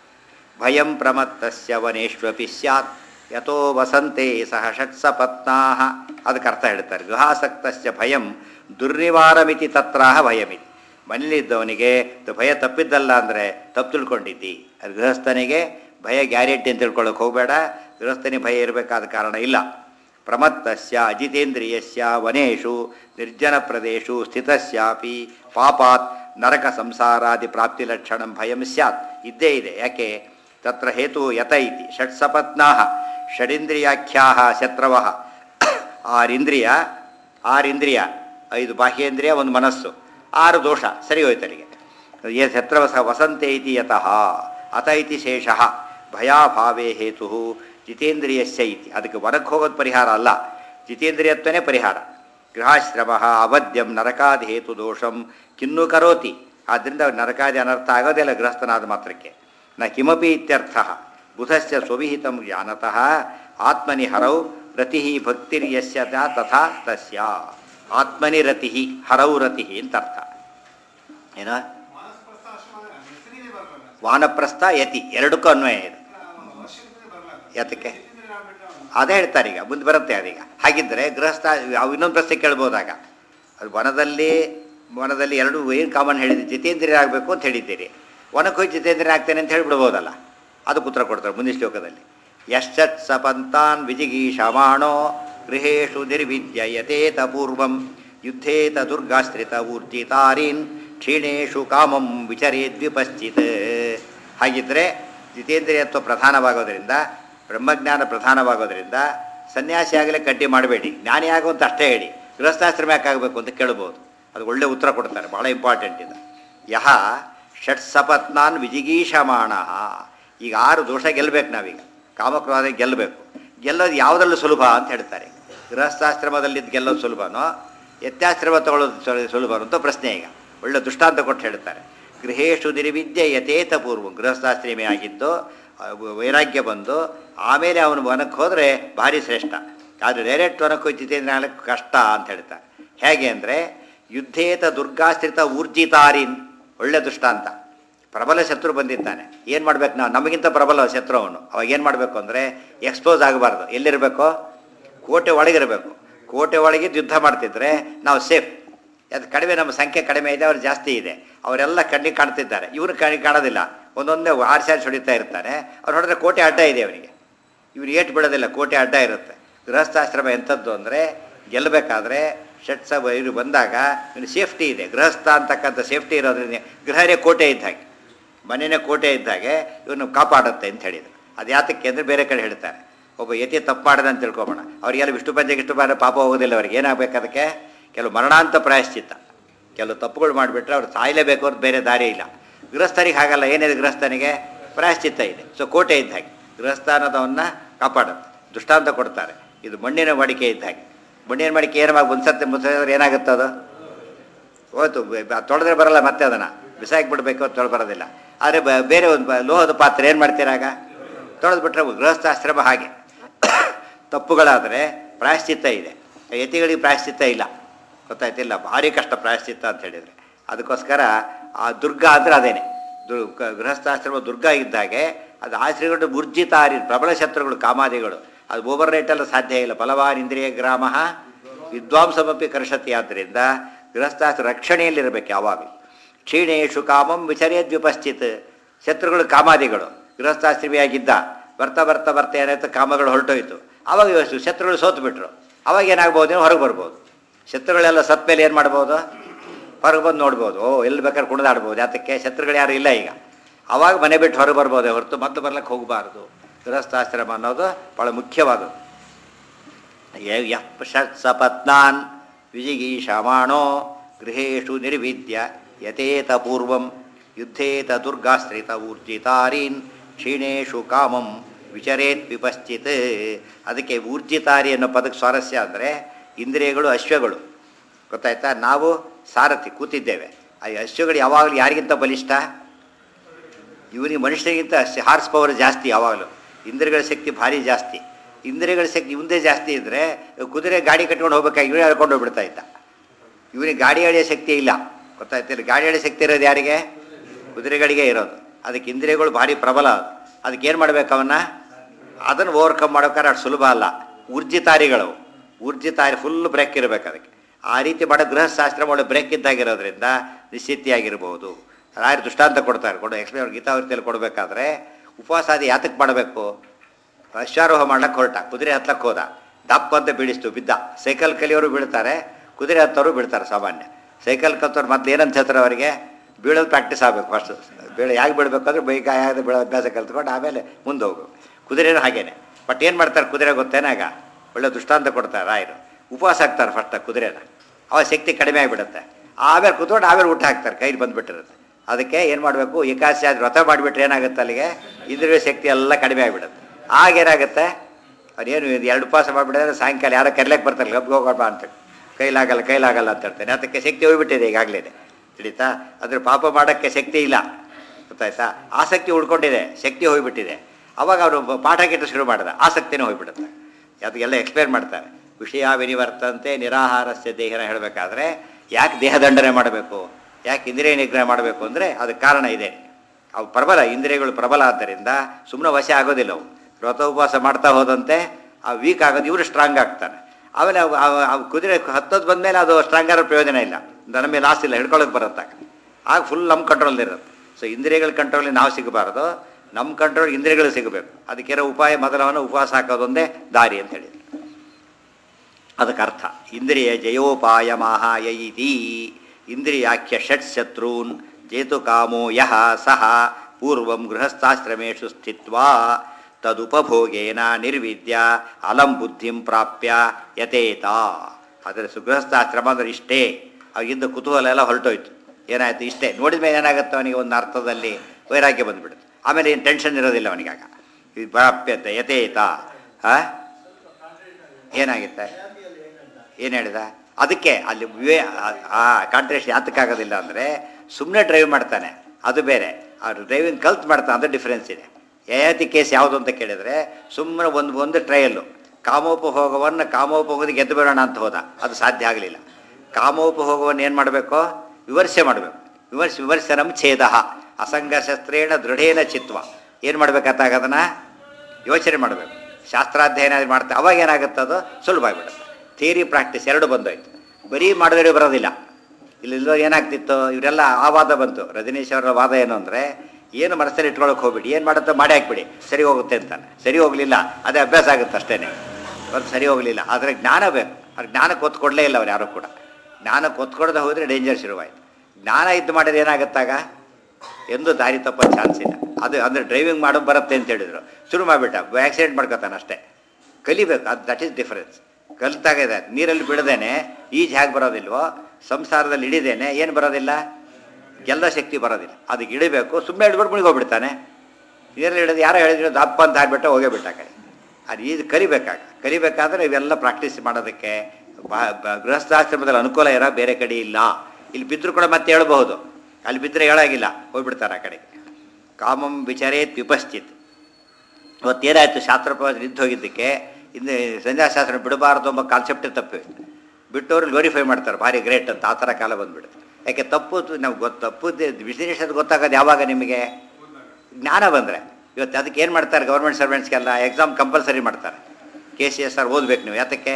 ಭಯಂ ಪ್ರಮತ್ತಸ್ಯ ವನೇಶ್ವಪಿ ಸ್ಯಾತ್ ಯಥೋ ವಸಂತೆ ಸಹ ಷಟ್ಸಪತ್ನಾ ಅದಕ್ಕೆ ಅರ್ಥ ಹೇಳ್ತಾರೆ ಗೃಹಾಸಕ್ತಸ್ಯ ಭಯಂ ದುರ್ನಿವಾರಮಿತಿ ತತ್ರಾಹ ಭಯಮಿತಿ ಮನೇಲಿದ್ದವನಿಗೆ ತ- ಭಯ ತಪ್ಪಿದ್ದಲ್ಲ ಅಂದರೆ ತಪ್ಪು ತಿಳ್ಕೊಂಡಿದ್ದಿ ಅದು ಗೃಹಸ್ಥನಿಗೆ ಭಯ ಗ್ಯಾರಂಟಿ ಅಂತ ತಿಳ್ಕೊಳ್ಳೋಕೆ ಹೋಗಬೇಡ ಗೃಹಸ್ಥನಿಗೆ ಭಯ ಇರಬೇಕಾದ ಕಾರಣ ಇಲ್ಲ ಪ್ರಮತ್ತಸ್ಯ ಅಜಿತೇಂದ್ರಿಯಸ್ಯ ವನೇಷು ನಿರ್ಜನ ಪ್ರದೇಶು ಸ್ಥಿತಸ್ಯಾಪಿ ಪಾಪಾತ್ ನರಕ ಸಂಸಾರಾದಿ ಪ್ರಾಪ್ತಿ ಲಕ್ಷಣಂ ಭಯಂ ಸ್ಯಾತ್ ಇದ್ದೇ ಇದೆ ಯಾಕೆ ತತ್ರ ಹೇತು ಯತ ಇತಿ ಷಟ್ಸಪತ್ನಾ ಷಡಿಂದ್ರಿಯಾಖ್ಯಾ ಶತ್ರವ ಆರಿಂದ್ರಿಯ ಆರಿಂದ್ರಿಯ ಐದು ಬಾಹ್ಯೇಂದ್ರಿಯ ಒಂದು ಮನಸ್ಸು ಆರು ದೋಷ ಸರಿ ಹೋಯ್ತು ಅಲ್ಲಿಗೆ ಯೇ ಶತ್ರವ ಸ ವಸಂತೆ ಇತಿ ಯತಃ ಅತ ಇತಿ ಶೇಷಃ ಭಯಾಭಾವೇ ಹೇತು ಜಿತೇಂದ್ರಿಯಸ್ಯ ಇತಿ ಅದಕ್ಕೆ ಹೊರಗೆ ಹೋಗೋದು ಪರಿಹಾರ ಅಲ್ಲ ಜಿತೇಂದ್ರಿಯತ್ವನೇ ಪರಿಹಾರ ಗೃಹಾಶ್ರಮ ಅವಧ್ಯಂ ನರಕಾದಿ ಹೇತು ದೋಷಂ ಕಿನ್ನು ಕರೋತಿ ಆದ್ದರಿಂದ ನರಕಾದಿ ಅನರ್ಥ ಆಗೋದಿಲ್ಲ ಗೃಹಸ್ಥನಾದ ಮಾತ್ರಕ್ಕೆ ನ ಕಿಮಪಿ ಇತ್ಯರ್ಥ ಬುಧಸ್ಯ ಸ್ವವಿಹಿತಂ ಜ್ಞಾನತಃ ಆತ್ಮನಿ ಹರೌ ರತಿ ಭಕ್ತಿರ್ಯಸ್ಯ ತ ತಥಾ ತಸ್ಯ ಆತ್ಮನಿ ರತಿ ಹರೌ ರತಿ ಅಂತ ಅರ್ಥ ಏನ ಮಾನಸಪ್ರಸ್ಥ ಆಶ್ರಮ ಹೆಸರಿನೇ ಬರಲ್ಲ ವಾನಪ್ರಸ್ಥ ಯತಿ ಎರಡಕ್ಕೂ ಅನ್ವಯ ಇದೆ ವರ್ಷಕ್ಕೆ ಬರಲ್ಲ ಯಾತಕ್ಕೆ ಜಿತೇಂದ್ರ ಆಗ್ಬಿಟ್ಟು ಅವನು. ಅದೇ ಹೇಳ್ತಾರೆ ಈಗ ಮುಂದೆ ಬರುತ್ತೆ ಅದೀಗ ಹಾಗಿದ್ದರೆ ಗೃಹಸ್ಥ ಅವು ಇನ್ನೊಂದು ಪ್ರಶ್ನೆ ಕೇಳ್ಬೋದಾಗ ಅದು ವನದಲ್ಲಿ ವನದಲ್ಲಿ ಎರಡು ಏನು ಕಾಮನ್ ಹೇಳಿದ್ರಿ ಜಿತೇಂದ್ರಿಯ ಆಗಬೇಕು ಅಂತ ಹೇಳಿದ್ದೀರಿ ವನಕ್ಕೆ ಹೋಗಿ ಜಿತೇಂದ್ರಿಯ ಆಗ್ತೇನೆ ಅಂತ ಹೇಳಿಬಿಡ್ಬೋದಲ್ಲ ಅದಕ್ಕೆ ಉತ್ತರ ಕೊಡ್ತಾರೆ ಮುಂದಿನ ಶ್ಲೋಕದಲ್ಲಿ ಯಶ್ಚತ್ ಸಪಂತಾನ್ ವಿಜಿಗೀಷಮಾಣೋ ಗೃಹೇಶು ನಿರ್ವಿದ್ಯ ಯಥೇತ ಪೂರ್ವಂ ಯುದ್ಧೇತ ದುರ್ಗಾಶ್ರಿತ ಊರ್ಜಿತಾರೀನ್ ಕ್ಷೀಣೇಶು ಕಾಮಂ ವಿಚರೇದ್ವಿಪಶ್ಚಿತ್ ಹಾಗಿದ್ದರೆ ಜಿತೇಂದ್ರಿಯತ್ವ ಪ್ರಧಾನವಾಗೋದ್ರಿಂದ ಬ್ರಹ್ಮಜ್ಞಾನ ಪ್ರಧಾನವಾಗೋದ್ರಿಂದ ಸನ್ಯಾಸಿ ಆಗಲೇ ಕಡ್ಡಿ ಮಾಡಬೇಡಿ ಜ್ಞಾನಿ ಆಗು ಅಂತ ಅಷ್ಟೇ ಹೇಳಿ ಗೃಹಸ್ಥಾಶ್ರಮ ಯಾಕಾಗಬೇಕು ಅಂತ ಕೇಳ್ಬೋದು ಅದು ಒಳ್ಳೆ ಉತ್ತರ ಕೊಡ್ತಾರೆ ಭಾಳ ಇಂಪಾರ್ಟೆಂಟ್ ಇದು ಯಹ ಷಟ್ ಸಪತ್ನಾನ್ ವಿಜಿಗೀಷಮಾಣ ಈಗ ಆರು ದೋಷ ಗೆಲ್ಲಬೇಕು ನಾವೀಗ ಕಾಮಕ್ರೋಧ ಗೆಲ್ಲಬೇಕು ಗೆಲ್ಲೋದು ಯಾವುದರಲ್ಲೂ ಸುಲಭ ಅಂತ ಹೇಳ್ತಾರೆ ಗೃಹಸ್ಥಾಶ್ರಮದಲ್ಲಿದ್ದು ಗೆಲ್ಲೋದು ಸುಲಭನೋ ಯತ್ಯಾಶ್ರಮ ತಗೊಳ್ಳೋದು ಸುಲ- ಸುಲಭನೋ ಅಂತ ಪ್ರಶ್ನೆ ಈಗ ಒಳ್ಳೆ ದೃಷ್ಟಾಂತ ಕೊಟ್ಟು ಹೇಳ್ತಾರೆ ಗೃಹೇಶು ನಿರ್ವಿದ್ಯೆ ಯಥೇತ ಪೂರ್ವ ಗೃಹಸ್ಥಾಶ್ರಮಿ ಆಗಿದ್ದು ಆ, ವೈರಾಗ್ಯ ಬಂದು ಆಮೇಲೆ ಅವನು ವನಕ್ಕೆ ಹೋದರೆ ಭಾರಿ ಶ್ರೇಷ್ಠ ಆದರೆ ಡೈರೆಕ್ಟ್ ವನಕ್ಕೆ ಹೋಗಿ ಜಿತೇಂದ್ರ ಆಗಲಿಕ್ಕೆ ಕಷ್ಟ ಅಂತ ಹೇಳ್ತಾರೆ ಹೇಗೆ ಅಂದರೆ ಯುದ್ಧೇತ ದುರ್ಗಾಶ್ರಿತ ಊರ್ಜಿತಾರಿನ್ ಒಳ್ಳೆ ದೃಷ್ಟಾಂತ ಪ್ರಬಲ ಶತ್ರು ಬಂದಿದ್ದಾನೆ ಏನು ಮಾಡ್ಬೇಕು ನಾವು ನಮಗಿಂತ ಪ್ರಬಲ ಶತ್ರು ಅವನು ಅವಾಗ ಏನು ಮಾಡಬೇಕು ಅಂದರೆ ಎಕ್ಸ್ಪೋಸ್ ಆಗಬಾರ್ದು ಎಲ್ಲಿರಬೇಕು ಕೋಟೆ ಒಳಗಿರಬೇಕು ಕೋಟೆ ಒಳಗೆ ಯುದ್ಧ ಮಾಡ್ತಿದ್ರೆ ನಾವು ಸೇಫ್ ಅದು ಕಡಿಮೆ ನಮ್ಮ ಸಂಖ್ಯೆ ಕಡಿಮೆ ಇದೆ ಅವ್ರು ಜಾಸ್ತಿ ಇದೆ ಅವರೆಲ್ಲ ಕಣ್ಣಿಗೆ ಕಾಣ್ತಿದ್ದಾರೆ ಇವ್ರು ಕಣ್ಣಿಗೆ ಕಾಣೋದಿಲ್ಲ ಒಂದೊಂದೇ ಆರ್ಸಾರಿ ಹೊಡಿತಾ ಇರ್ತಾನೆ ಅವ್ರು ಹೊಡೆದ್ರೆ ಕೋಟೆ ಅಡ್ಡ ಇದೆ ಅವನಿಗೆ ಇವ್ರು ಏಟು ಬಿಡೋದಿಲ್ಲ ಕೋಟೆ ಅಡ್ಡ ಇರುತ್ತೆ ಗೃಹಸ್ಥಾಶ್ರಮ ಎಂಥದ್ದು ಅಂದರೆ ಗೆಲ್ಲಬೇಕಾದ್ರೆ ಷಟ್ಸ ಇವರು ಬಂದಾಗ ಇವ್ನು ಸೇಫ್ಟಿ ಇದೆ ಗೃಹಸ್ಥ ಅಂತಕ್ಕಂಥ ಸೇಫ್ಟಿ ಇರೋದ್ರಿಂದ ಗೃಹನೇ ಕೋಟೆ ಇದ್ದ ಹಾಗೆ ಮನೆಯೇ ಕೋಟೆ ಇದ್ದ ಹಾಗೆ ಇವನು ಕಾಪಾಡುತ್ತೆ ಅಂತ ಹೇಳಿದ್ರು ಅದು ಯಾತಕ್ಕೆ ಅಂದರೆ ಬೇರೆ ಕಡೆ ಹೇಳ್ತಾರೆ ಒಬ್ಬ ಯತಿ ತಪ್ಪು ಮಾಡಿದ ಅಂತ ತಿಳ್ಕೊಬೋಣ ಅವ್ರಿಗೆಲ್ಲ ವಿಷ್ಣು ಪಂಚ ಗಿಷ್ಟು ಬಾರ ಪಾಪ ಹೋಗೋದಿಲ್ಲ ಅವ್ರಿಗೆ ಏನಾಗಬೇಕು ಅದಕ್ಕೆ ಕೆಲವು ಮರಣಾಂತ ಪ್ರಾಯಶ್ಚಿತ್ತ ಕೆಲವು ತಪ್ಪುಗಳು ಮಾಡಿಬಿಟ್ರೆ ಅವ್ರು ಸಾಯಲೇಬೇಕು ಅಂತ ಬೇರೆ ದಾರಿ ಇಲ್ಲ ಗೃಹಸ್ಥನಿಗೆ ಹಾಗಲ್ಲ ಏನಿದೆ ಗೃಹಸ್ಥನಿಗೆ ಪ್ರಾಯಶ್ಚಿತ್ತ ಇದೆ ಸೊ ಕೋಟೆ ಇದ್ದ ಹಾಗೆ ಗೃಹಸ್ಥ ಅನ್ನೋದವನ್ನ ಕಾಪಾಡುತ್ತೆ ದೃಷ್ಟಾಂತ ಕೊಡ್ತಾರೆ ಇದು ಮಣ್ಣಿನ ಮಡಿಕೆ ಇದ್ದ ಹಾಗೆ ಮಣ್ಣಿನ ಮಡಿಕೆ ಏನಾಗಿ ಒಂದ್ಸತಿ ಮುಚ್ಚಿದ್ರೆ ಏನಾಗುತ್ತೆ ಅದು ಹೋಯ್ತು ಬ- ತೊಳೆದ್ರೆ ಬರಲ್ಲ ಮತ್ತೆ ಅದನ್ನು ಬಿಸಾಕಿ ಬಿಡಬೇಕು ಅಂತ ತೊಳೆದು ಬರೋದಿಲ್ಲ ಆದರೆ ಬ- ಬೇರೆ ಒಂದು ಬ- ಲೋಹದ ಪಾತ್ರೆ ಏನು ಮಾಡ್ತೀರಾಗ ತೊಳೆದು ಬಿಟ್ರೆ ಗೃಹಸ್ಥಾಶ್ರಮ ಹಾಗೆ ತಪ್ಪುಗಳಾದರೆ ಪ್ರಾಯಶ್ಚಿತ್ತ ಇದೆ ಯತಿಗಳಿಗೆ ಪ್ರಾಯಶ್ಚಿತ್ತ ಇಲ್ಲ ಗೊತ್ತಾಯ್ತಿಲ್ಲ ಭಾರಿ ಕಷ್ಟ ಪ್ರಾಯಶ್ಚಿತ್ತ ಅಂತ ಹೇಳಿದರೆ ಅದಕ್ಕೋಸ್ಕರ ಆ ದುರ್ಗ ಅಂದರೆ ಅದೇನೆ ದುರ್ ಗ- ಗೃಹಸ್ಥಾಶ್ರಮ ದುರ್ಗ ಇದ್ದಾಗೆ ಅದು ಆಶ್ರಯಗಳು ಮುರ್ಜಿತಾರಿ ಪ್ರಬಲ ಶತ್ರುಗಳು ಕಾಮಾದಿಗಳು ಅದು ಓವರ್ ರೇಟೆಲ್ಲ ಸಾಧ್ಯ ಇಲ್ಲ ಬಲವಾನ್ ಇಂದ್ರಿಯ ಗ್ರಾಮ ವಿದ್ವಾಂಸಮಪಿ ಕರ್ಷತಿ ಆದ್ದರಿಂದ ಗೃಹಸ್ಥಾಶ್ರ ರಕ್ಷಣೆಯಲ್ಲಿರಬೇಕು ಯಾವಾಗಲೂ ಕ್ಷೀಣೇಶು ಕಾಮಂ ವಿಚರೇದ್ವಿಪಶ್ಚಿತ್ ಶತ್ರುಗಳು ಕಾಮಾದಿಗಳು ಗೃಹಸ್ಥಾಶ್ರಮಿಯಾಗಿದ್ದ ಬರ್ತಾ ಬರ್ತಾ ಬರ್ತಾ ಏನಾಯ್ತು ಕಾಮಗಳು ಹೊರಟೋಯ್ತು ಅವಾಗ ಯೋಚಿಸು ಶತ್ರುಗಳು ಸೋತು ಬಿಟ್ರು ಅವಾಗ ಏನಾಗ್ಬೋದು ಹೊರಗೆ ಬರ್ಬೋದು ಶತ್ರುಗಳೆಲ್ಲ ಸತ್ ಮೇಲೆ ಏನು ಮಾಡ್ಬೋದು ಹೊರಗೆ ಬಂದು ನೋಡ್ಬೋದು ಓ ಎಲ್ಲಿ ಬೇಕಾದ್ರೆ ಕುಣಿದಾಡ್ಬೋದು ಯಾತಕ್ಕೆ ಶತ್ರುಗಳು ಯಾರು ಇಲ್ಲ ಈಗ ಅವಾಗ ಮನೆ ಬಿಟ್ಟು ಹೊರಗೆ ಬರ್ಬೋದೇ ಹೊರತು ಮತ್ತೆ ಬರ್ಲಿಕ್ಕೆ ಹೋಗಬಾರ್ದು ಗೃಹಸ್ಥಾಶ್ರಮ ಅನ್ನೋದು ಭಾಳ ಮುಖ್ಯವಾದದ್ದು ಯ- ಯಃ ಷಟ್ ಸಪತ್ನಾನ್ ವಿಜಿಗೀಷಮಾಣೋ ಗೃಹೇಶು ನಿರ್ವಿದ್ಯ ಯಥೇತ ಪೂರ್ವಂ ಯುದ್ಧೇತ ದುರ್ಗಾಶ್ರಿತ ಊರ್ಜಿತಾರೀನ್ ಕ್ಷೀಣೇಶು ಕಾಮಂ ವಿಚರೇತ್ ವಿಪಶ್ಚಿತ್ ಅದಕ್ಕೆ ಊರ್ಜಿತಾರಿ ಅನ್ನೋ ಪದಕ್ಕೆ ಸ್ವಾರಸ್ಯ ಅಂದರೆ ಇಂದ್ರಿಯಗಳು ಅಶ್ವಗಳು ಗೊತ್ತಾಯ್ತಾ ನಾವು ಸಾರಥಿ ಕೂತಿದ್ದೇವೆ ಆ ಅಶ್ವಗಳು ಯಾವಾಗಲೂ ಯಾರಿಗಿಂತ ಬಲಿಷ್ಠ ಇವನಿಗೆ ಮನುಷ್ಯರಿಗಿಂತ ಹಾರ್ಸ್ ಪವರ್ ಜಾಸ್ತಿ ಯಾವಾಗಲೂ ಇಂದ್ರಿಯಗಳ ಶಕ್ತಿ ಭಾರಿ ಜಾಸ್ತಿ ಇಂದ್ರಿಯಗಳ ಶಕ್ತಿ ಮುಂದೆ ಜಾಸ್ತಿ ಇದ್ದರೆ ಕುದುರೆ ಗಾಡಿ ಕಟ್ಕೊಂಡು ಹೋಗ್ಬೇಕಾಗಿ ಇವನೇ ಹೇಳ್ಕೊಂಡು ಹೋಗ್ಬಿಡ್ತಾ ಇದ್ದ ಇವನಿಗೆ ಗಾಡಿ ಎಳೆಯೋ ಶಕ್ತಿ ಇಲ್ಲ ಗೊತ್ತಾಯ್ತಿಲ್ಲ ಗಾಡಿ ಎಳೆಯೋ ಶಕ್ತಿ ಇರೋದು ಯಾರಿಗೆ ಕುದುರೆಗಳಿಗೆ ಇರೋದು ಅದಕ್ಕೆ ಇಂದ್ರಿಯಗಳು ಭಾರಿ ಪ್ರಬಲ ಅದು ಅದಕ್ಕೆ ಏನು ಮಾಡ್ಬೇಕು ಅವನ್ನ ಅದನ್ನು ಓವರ್ಕಮ್ ಮಾಡೋಕ್ಕಾರೆ ಅಷ್ಟು ಸುಲಭ ಅಲ್ಲ ಊರ್ಜಿತಾರಿಗಳು ಊರ್ಜಿತಾರಿ ಫುಲ್ ಬ್ರೇಕ್ ಇರಬೇಕು ಅದಕ್ಕೆ ಆ ರೀತಿ ಮಾಡೋ ಗೃಹಶಾಸ್ತ್ರ ಒಳ್ಳೆ ಬ್ರೇಕ್ ಇದ್ದಾಗಿರೋದ್ರಿಂದ ನಿಶ್ಚಿತಿಯಾಗಿರ್ಬೋದು ರಾಯರು ದೃಷ್ಟಾಂತ ಕೊಡ್ತಾರೆ ಕೊಡು ಎಕ್ಸ್ಪ್ಲೇನ್ ಗೀತಾವೃತ್ತಿಯಲ್ಲಿ ಕೊಡಬೇಕಾದ್ರೆ ಉಪವಾಸ ಅದು ಯಾತಕ್ಕೆ ಮಾಡಬೇಕು ಅಶ್ವಾರೋಹ ಮಾಡ್ಲಕ್ಕೆ ಹೊರಟ ಕುದುರೆ ಹತ್ಲಕ್ಕೆ ಹೋದ ದಪ್ಪ ಅಂತ ಬೀಳಿಸ್ತು ಬಿದ್ದ ಸೈಕಲ್ ಕಲಿಯೋರು ಬೀಳ್ತಾರೆ ಕುದುರೆ ಹತ್ತೋರು ಬೀಳ್ತಾರೆ ಸಾಮಾನ್ಯ ಸೈಕಲ್ ಕಲ್ತವ್ರು ಮೊದಲು ಏನಂತ ಹೇಳ್ತಾರೆ ಅವರಿಗೆ ಬೀಳೋದು ಪ್ರಾಕ್ಟೀಸ್ ಆಗಬೇಕು ಫಸ್ಟ್ ಬೀಳ ಯಾಕೆ ಬೀಳಬೇಕು ಅಂದರೆ ಬೈಕ್ ಯಾವ್ದು ಬೀಳೋ ಅಭ್ಯಾಸ ಕಲ್ತ್ಕೊಂಡು ಆಮೇಲೆ ಮುಂದೆ ಹೋಗ್ಬೇಕು ಕುದುರೆನೂ ಹಾಗೇನೆ ಬಟ್ ಏನು ಮಾಡ್ತಾರೆ ಕುದುರೆ ಗೊತ್ತೇನಾಗ ಒಳ್ಳೆ ದೃಷ್ಟಾಂತ ಕೊಡ್ತಾರೆ ರಾಯರು ಉಪವಾಸ ಹಾಕ್ತಾರೆ ಫಸ್ಟ್ ಆ ಕುದುರೆನ ಅವ ಶಕ್ತಿ ಕಡಿಮೆ ಆಗಿಬಿಡುತ್ತೆ ಆಮೇಲೆ ಕುತ್ಕೊಂಡು ಆಮೇಲೆ ಊಟ ಹಾಕ್ತಾರೆ ಕೈಲಿ ಬಂದುಬಿಟ್ಟಿರುತ್ತೆ ಅದಕ್ಕೆ ಏನು ಮಾಡಬೇಕು ಏಕಾದಶಿ ಆದ ವ್ರತ ಮಾಡಿಬಿಟ್ರೆ ಏನಾಗುತ್ತೆ ಅಲ್ಲಿಗೆ ಇಂದ್ರಿಯ ಶಕ್ತಿ ಎಲ್ಲ ಕಡಿಮೆ ಆಗಿಬಿಡುತ್ತೆ ಆಗ ಏನಾಗುತ್ತೆ ಅವ್ರೇನು ಇದು ಎರಡು ಉಪವಾಸ ಮಾಡಿಬಿಟ್ಟಿದ್ರೆ ಸಾಯಂಕಾಲ ಯಾರೋ ಕರ್ಲಕ್ಕೆ ಬರ್ತಾರೆ ಗಬ್ಬು ಹೋಗೋಣ ಅಂತ ಕೈಲಾಗಲ್ಲ ಕೈಲಾಗಲ್ಲ ಅಂತ ಹೇಳ್ತಾನೆ ಅದಕ್ಕೆ ಶಕ್ತಿ ಹೋಗ್ಬಿಟ್ಟಿದೆ ಈಗಾಗಲೇ ತಿಳಿತಾ ಅದ್ರ ಪಾಪ ಮಾಡೋಕ್ಕೆ ಶಕ್ತಿ ಇಲ್ಲ ಗೊತ್ತಾಯ್ತಾ ಆಸಕ್ತಿ ಉಳ್ಕೊಂಡಿದೆ ಶಕ್ತಿ ಹೋಗ್ಬಿಟ್ಟಿದೆ ಅವಾಗ ಅವರು ಪಾಠ ಗಿಟ್ಟ ಶುರು ಮಾಡಿದ ಆಸಕ್ತಿನೂ ಹೋಗ್ಬಿಡುತ್ತೆ ಅದಕ್ಕೆಲ್ಲ ಎಕ್ಸ್ಪ್ಲೇನ್ ಮಾಡ್ತಾರೆ ವಿಷಯ ವಿನಿವರ್ತಂತೆ ನಿರಾಹಾರಸ್ಯ ದೇಹನ ಹೇಳಬೇಕಾದ್ರೆ ಯಾಕೆ ದೇಹದಂಡನೆ ಮಾಡಬೇಕು ಯಾಕೆ ಇಂದ್ರಿಯ ನಿಗ್ರಹ ಮಾಡಬೇಕು ಅಂದರೆ ಅದಕ್ಕೆ ಕಾರಣ ಇದೆ ಅವು ಪ್ರಬಲ ಇಂದ್ರಿಯಗಳು ಪ್ರಬಲ ಆದ್ದರಿಂದ ಸುಮ್ಮನೆ ವಶ ಆಗೋದಿಲ್ಲ ಅವು ವ್ರತ ಉಪವಾಸ ಮಾಡ್ತಾ ಹೋದಂತೆ ಆ ವೀಕ್ ಆಗೋದು ಇವರು ಸ್ಟ್ರಾಂಗ್ ಆಗ್ತಾನೆ ಆಮೇಲೆ ಅವು ಅವು- ಅವು ಕುದುರೆ ಹತ್ತೋದು ಬಂದಮೇಲೆ ಅದು ಸ್ಟ್ರಾಂಗ್ ಆಗೋ ಪ್ರಯೋಜನ ಇಲ್ಲ ನನ್ನ ಮೇಲೆ ಲಾಸ್ ಇಲ್ಲ ಹಿಡ್ಕೊಳ್ಳೋಕೆ ಬರುತ್ತೆ ಆಗ ಫುಲ್ ನಮ್ಮ ಕಂಟ್ರೋಲ್ ಇರುತ್ತೆ ಸೊ ಇಂದ್ರಿಯಗಳ ಕಂಟ್ರೋಲ್ ನಾವು ಸಿಗಬಾರ್ದು ನಮ್ಮ ಕಂಟ್ರೋಲ್ ಇಂದ್ರಿಯಗಳು ಸಿಗಬೇಕು ಅದಕ್ಕಿರೋ ಉಪಾಯ ಮೊದಲವನು ಉಪವಾಸ ಹಾಕೋದೊಂದೇ ದಾರಿ ಅಂತ ಹೇಳಿ ಅದಕ್ಕೆ ಅರ್ಥ ಇಂದ್ರಿಯ ಜಯೋಪಾಯ ಮಾಹಾಯ ಇತಿ ಇಂದ್ರಿಯಾಖ್ಯ ಷಟ್ ಶತ್ರೂನ್ ಜೇತು ಕಾಮೋ ಯಹ ಸಹ ಪೂರ್ವಂ ಗೃಹಸ್ಥಾಶ್ರಮೇಶು ಸ್ಥಿತ್ವಾ ತದುಪಭೋಗೇನ ನಿರ್ವಿದ್ಯ ಅಲಂ ಬುದ್ಧಿಂ ಪ್ರಾಪ್ಯ ಯತೇತ ಅದರ ಸುಗೃಹಸ್ಥಾಶ್ರಮ ಅಂದ್ರೆ ಇಷ್ಟೇ ಅವಾಗಿಂದ ಕುತೂಹಲ ಎಲ್ಲ ಹೊರಟೋಯ್ತು ಏನಾಯ್ತು ಇಷ್ಟೇ ನೋಡಿದ ಮೇಲೆ ಏನಾಗುತ್ತೆ ಅವನಿಗೆ ಒಂದು ಅರ್ಥದಲ್ಲಿ ವೈರಾಗ್ಯ ಬಂದ್ಬಿಡುತ್ತೆ ಆಮೇಲೆ ಏನು ಟೆನ್ಷನ್ ಇರೋದಿಲ್ಲ ಅವನಿಗಾಗ ಇದು ಪ್ರಾಪ್ಯತೆ ಯತೇತ ಆ ಏನಾಗುತ್ತೆ ಏನು ಹೇಳಿದ ಅದಕ್ಕೆ ಅಲ್ಲಿ ವಿವೇ ಆ ಕಾಂಟ್ರೇಸ್ಟ್ ಯಾತಕ್ಕಾಗೋದಿಲ್ಲ ಅಂದರೆ ಸುಮ್ಮನೆ ಡ್ರೈವ್ ಮಾಡ್ತಾನೆ ಅದು ಬೇರೆ ಆ ಡ್ರೈವಿಂಗ್ ಕಲ್ತ್ ಮಾಡ್ತಾನೆ ಅದು ಡಿಫ್ರೆನ್ಸ್ ಇದೆ ಯಯಾತಿ ಕೇಸ್ ಯಾವುದು ಅಂತ ಕೇಳಿದರೆ ಸುಮ್ಮನೆ ಒಂದು ಒಂದು ಟ್ರಯಲ್ಲು ಕಾಮೋಪಭೋಗವನ್ನು ಕಾಮೋಪಭೋಗದ ಗೆದ್ದು ಬರೋಣ ಅಂತ ಹೋದ ಅದು ಸಾಧ್ಯ ಆಗಲಿಲ್ಲ ಕಾಮೋಪಭೋಗವನ್ನು ಏನು ಮಾಡಬೇಕು ವಿಮರ್ಶೆ ಮಾಡಬೇಕು ವಿಮರ್ಶೆ ವಿಮರ್ಶನಂ ಛೇದ ಅಸಂಗಶಸ್ತ್ರೇಣ ದೃಢೇನ ಚಿತ್ವ ಏನು ಮಾಡ್ಬೇಕಾತಾಗ ಅದನ್ನು ಯೋಚನೆ ಮಾಡಬೇಕು ಶಾಸ್ತ್ರಾಧ್ಯಯನ ಮಾಡ್ತಾ ಅವಾಗ ಏನಾಗುತ್ತೆ ಅದು ಸುಲಭ ಆಗಿಬಿಡುತ್ತೆ ಥಿಯರಿ ಪ್ರಾಕ್ಟೀಸ್ ಎರಡು ಬಂದೋಯ್ತು ಬರೀ ಮಾಡಿದ್ರೆ ಬರೋದಿಲ್ಲ ಇಲ್ಲಿಲ್ಲೋ ಏನಾಗ್ತಿತ್ತು ಇವರೆಲ್ಲ ಆ ವಾದ ಬಂತು ರಜನೀಶ್ ಅವರ ವಾದ ಏನು ಅಂದರೆ ಏನು ಮನಸ್ಸಲ್ಲಿ ಇಟ್ಕೊಳಕ್ಕೆ ಹೋಗ್ಬಿಡಿ ಏನು ಮಾಡುತ್ತೋ ಮಾಡಿ ಹಾಕ್ಬಿಡಿ ಸರಿ ಹೋಗುತ್ತೆ ಅಂತಾನೆ ಸರಿ ಹೋಗಲಿಲ್ಲ ಅದೇ ಅಭ್ಯಾಸ ಆಗುತ್ತೆ ಅಷ್ಟೇ ಅದು ಸರಿ ಹೋಗಲಿಲ್ಲ ಆದರೆ ಜ್ಞಾನ ಬೇಕು ಅದು ಜ್ಞಾನಕ್ಕೆ ಒತ್ತು ಕೊಡಲೇ ಇಲ್ಲ ಅವ್ರು ಯಾರು ಕೂಡ ಜ್ಞಾನಕ್ಕೆ ಒತ್ತು ಕೊಡದೆ ಹೋದರೆ ಡೇಂಜರ್ ಶುರುವಾಯಿತು ಜ್ಞಾನ ಇದ್ದು ಮಾಡಿದ್ರೆ ಏನಾಗುತ್ತಾಗ ಎಂದು ದಾರಿ ತಪ್ಪೋ ಚಾನ್ಸ್ ಇಲ್ಲ ಅದು ಅಂದರೆ ಡ್ರೈವಿಂಗ್ ಮಾಡೋ ಬರುತ್ತೆ ಅಂತ ಹೇಳಿದ್ರು ಶುರು ಮಾಡಿಬಿಟ್ಟ ಆಕ್ಸಿಡೆಂಟ್ ಮಾಡ್ಕೊತಾನೆ ಅಷ್ಟೇ ಕಲಿಬೇಕು ಅದು ದಟ್ ಈಸ್ ಡಿಫರೆನ್ಸ್ ಕಲಿತಾಗ ಇದೆ ನೀರಲ್ಲಿ ಬಿಡದೇನೆ ಈಜು ಹೇಗೆ ಬರೋದಿಲ್ವೋ ಸಂಸಾರದಲ್ಲಿ ಹಿಡಿದೇನೆ ಏನು ಬರೋದಿಲ್ಲ ಗೆಲ್ಲ ಶಕ್ತಿ ಬರೋದಿಲ್ಲ ಅದಕ್ಕೆ ಇಳಿಬೇಕು ಸುಮ್ಮನೆ ಹಿಡ್ಬಿಟ್ಟು ಮುಳುಗೋಗ್ಬಿಡ್ತಾನೆ ನೀರಲ್ಲಿ ಹಿಡಿದು ಯಾರೋ ಹೇಳಿದ್ರು ದಪ್ಪ ಅಂತ ಆಗ್ಬಿಟ್ಟು ಹೋಗೇ ಬಿಟ್ಟ ಕಡೆ ಅದು ಇದು ಕಲಿಬೇಕಾಗ ಕಲಿಬೇಕಾದ್ರೆ ಇವೆಲ್ಲ ಪ್ರಾಕ್ಟೀಸ್ ಮಾಡೋದಕ್ಕೆ ಬ- ಬ- ಗೃಹಸ್ಥಾಶ್ರಮದಲ್ಲಿ ಅನುಕೂಲ ಇರೋ ಬೇರೆ ಕಡೆ ಇಲ್ಲ ಇಲ್ಲಿ ಬಿದ್ದರೂ ಕೂಡ ಮತ್ತೆ ಹೇಳ್ಬಹುದು ಅಲ್ಲಿ ಬಿದ್ದರೆ ಹೇಳಾಗಿಲ್ಲ ಹೋಗ್ಬಿಡ್ತಾರೆ ಆ ಕಡೆಗೆ ಕಾಮಂ ವಿಚಾರೇತ್ ವಿಪಶ್ಚಿತ್ ಇವತ್ತೇನಾಯಿತು ಶಾಸ್ತ್ರ ಪ್ರವಾಸ ನಿಂತು ಹೋಗಿದ್ದಕ್ಕೆ ಇನ್ನು ಸಂಧ್ಯಾಶಾಸ್ತ್ರ ಬಿಡಬಾರ್ದು ಎಂಬ ಕಾನ್ಸೆಪ್ಟೇ ತಪ್ಪಿತ್ತು ಬಿಟ್ಟವ್ರು ಗ್ಲೋರಿಫೈ ಮಾಡ್ತಾರೆ ಭಾರಿ ಗ್ರೇಟ್ ಅಂತ ಆ ಥರ ಕಾಲ ಬಂದ್ಬಿಡುತ್ತೆ ಯಾಕೆ ತಪ್ಪು ನಾವು ಗೊತ್ತು ತಪ್ಪು ಬಿಸ್ನೆಸ್ ಅದು ಗೊತ್ತಾಗೋದು ಯಾವಾಗ ನಿಮಗೆ ಜ್ಞಾನ ಬಂದರೆ ಇವತ್ತು ಅದಕ್ಕೆ ಏನು ಮಾಡ್ತಾರೆ ಗೌರ್ಮೆಂಟ್ ಸರ್ವೆಂಟ್ಸ್ಗೆಲ್ಲ ಎಕ್ಸಾಮ್ ಕಂಪಲ್ಸರಿ ಮಾಡ್ತಾರೆ ಕೆ ಸಿ ಎಸ್ ಆರ್ ಓದಬೇಕು ನೀವು ಯಾತಕ್ಕೆ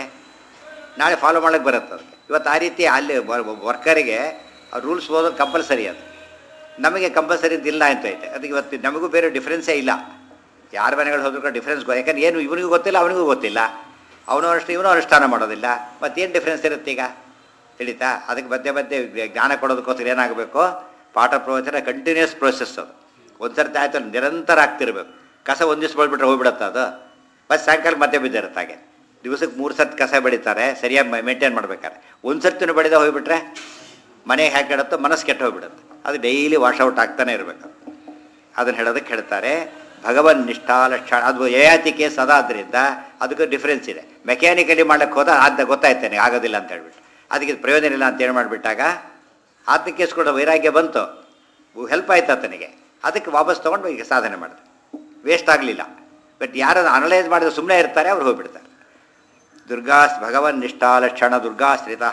ನಾಳೆ ಫಾಲೋ ಮಾಡೋಕ್ಕೆ ಬರುತ್ತೆ ಅದಕ್ಕೆ ಇವತ್ತು ಆ ರೀತಿ ಅಲ್ಲಿ ವರ್ಕರಿಗೆ ರೂಲ್ಸ್ ಓದೋದು ಕಂಪಲ್ಸರಿ ಅದು ನಮಗೆ ಕಂಪಲ್ಸರಿ ಇಲ್ಲ ಅಂತ ಐತೆ ಅದಕ್ಕೆ ಇವತ್ತು ನಮಗೂ ಬೇರೆ ಡಿಫ್ರೆನ್ಸೇ ಇಲ್ಲ ಯಾರ ಮನೆಗಳು ಹೋದ್ರೂ ಕೂಡ ಡಿಫ್ರೆನ್ಸ್ ಗೊ ಯಾಕಂದ್ರೆ ಏನು ಇವನಿಗೂ ಗೊತ್ತಿಲ್ಲ ಅವನಿಗೂ ಗೊತ್ತಿಲ್ಲ ಅವನು ಅಷ್ಟು ಇವನು ಅನುಷ್ಠಾನ ಮಾಡೋದಿಲ್ಲ ಮತ್ತೇನು ಡಿಫ್ರೆನ್ಸ್ ಇರುತ್ತೆ ಈಗ ತಿಳಿತಾ ಅದಕ್ಕೆ ಮಧ್ಯೆ ಮಧ್ಯೆ ಜ್ಞಾನ ಕೊಡೋದಕ್ಕೋಸ್ಕರ ಏನಾಗಬೇಕು ಪಾಠ ಪ್ರವಚನ ಕಂಟಿನ್ಯೂಸ್ ಪ್ರೋಸೆಸ್ ಅದು ಒಂದು ಸರ್ತಿ ಆಯ್ತು ಅಲ್ಲಿ ನಿರಂತರ ಆಗ್ತಿರ್ಬೇಕು ಕಸ ಒಂದು ದಿವ್ಸ ಬೆಳ್ಬಿಟ್ರೆ ಹೋಗ್ಬಿಡುತ್ತೆ ಅದು ಬಸ್ ಸಾಯಂಕಾಲ ಮತ್ತೆ ಬಿದ್ದಿರುತ್ತೆ ಹಾಗೆ ದಿವಸಕ್ಕೆ ಮೂರು ಸರ್ತಿ ಕಸ ಬೆಳೀತಾರೆ ಸರಿಯಾಗಿ ಮೇಂಟೈನ್ ಮಾಡ್ಬೇಕಾದ್ರೆ ಒಂದು ಸರ್ತಿನೂ ಬೆಳೆದ ಹೋಗ್ಬಿಟ್ರೆ ಮನೆಗೆ ಹಾಕಿಡುತ್ತೋ ಮನಸ್ಸು ಕೆಟ್ಟು ಹೋಗ್ಬಿಡುತ್ತೆ ಅದು ಡೈಲಿ ವಾಶೌಟ್ ಆಗ್ತಾನೆ ಇರಬೇಕು ಅದನ್ನು ಹೇಳೋದಕ್ಕೆ ಹೇಳ್ತಾರೆ ಭಗವನ್ ನಿಷ್ಠಾ ಲಕ್ಷಣ ಅದು ಯಯಾತಿ ಕೇಸ್ ಅದಾದ್ರಿಂದ ಅದಕ್ಕೆ ಡಿಫ್ರೆನ್ಸ್ ಇದೆ ಮೆಕ್ಯಾನಿಕಲಿ ಮಾಡ್ಲಿಕ್ಕೆ ಹೋದ ಅದ ಗೊತ್ತಾಯ್ತಾನೆ ಆಗೋದಿಲ್ಲ ಅಂತ ಹೇಳ್ಬಿಟ್ಟು ಅದಕ್ಕೆ ಇದು ಪ್ರಯೋಜನ ಇಲ್ಲ ಅಂತ ಏನು ಮಾಡಿಬಿಟ್ಟಾಗ ಆತನ ಕೇಸ್ ಕೂಡ ವೈರಾಗ್ಯ ಬಂತು ಹೆಲ್ಪ್ ಆಯ್ತು ಆತನಿಗೆ ಅದಕ್ಕೆ ವಾಪಸ್ ತೊಗೊಂಡು ಈಗ ಸಾಧನೆ ಮಾಡಿದೆ ವೇಸ್ಟ್ ಆಗಲಿಲ್ಲ ಬಟ್ ಯಾರು ಅನಲೈಸ್ ಮಾಡಿದ್ರೆ ಸುಮ್ಮನೆ ಇರ್ತಾರೆ ಅವ್ರು ಹೋಗ್ಬಿಡ್ತಾರೆ ದುರ್ಗಾ ಭಗವನ್ ನಿಷ್ಠಾಲಕ್ಷಣ ದುರ್ಗಾಶ್ರಿತ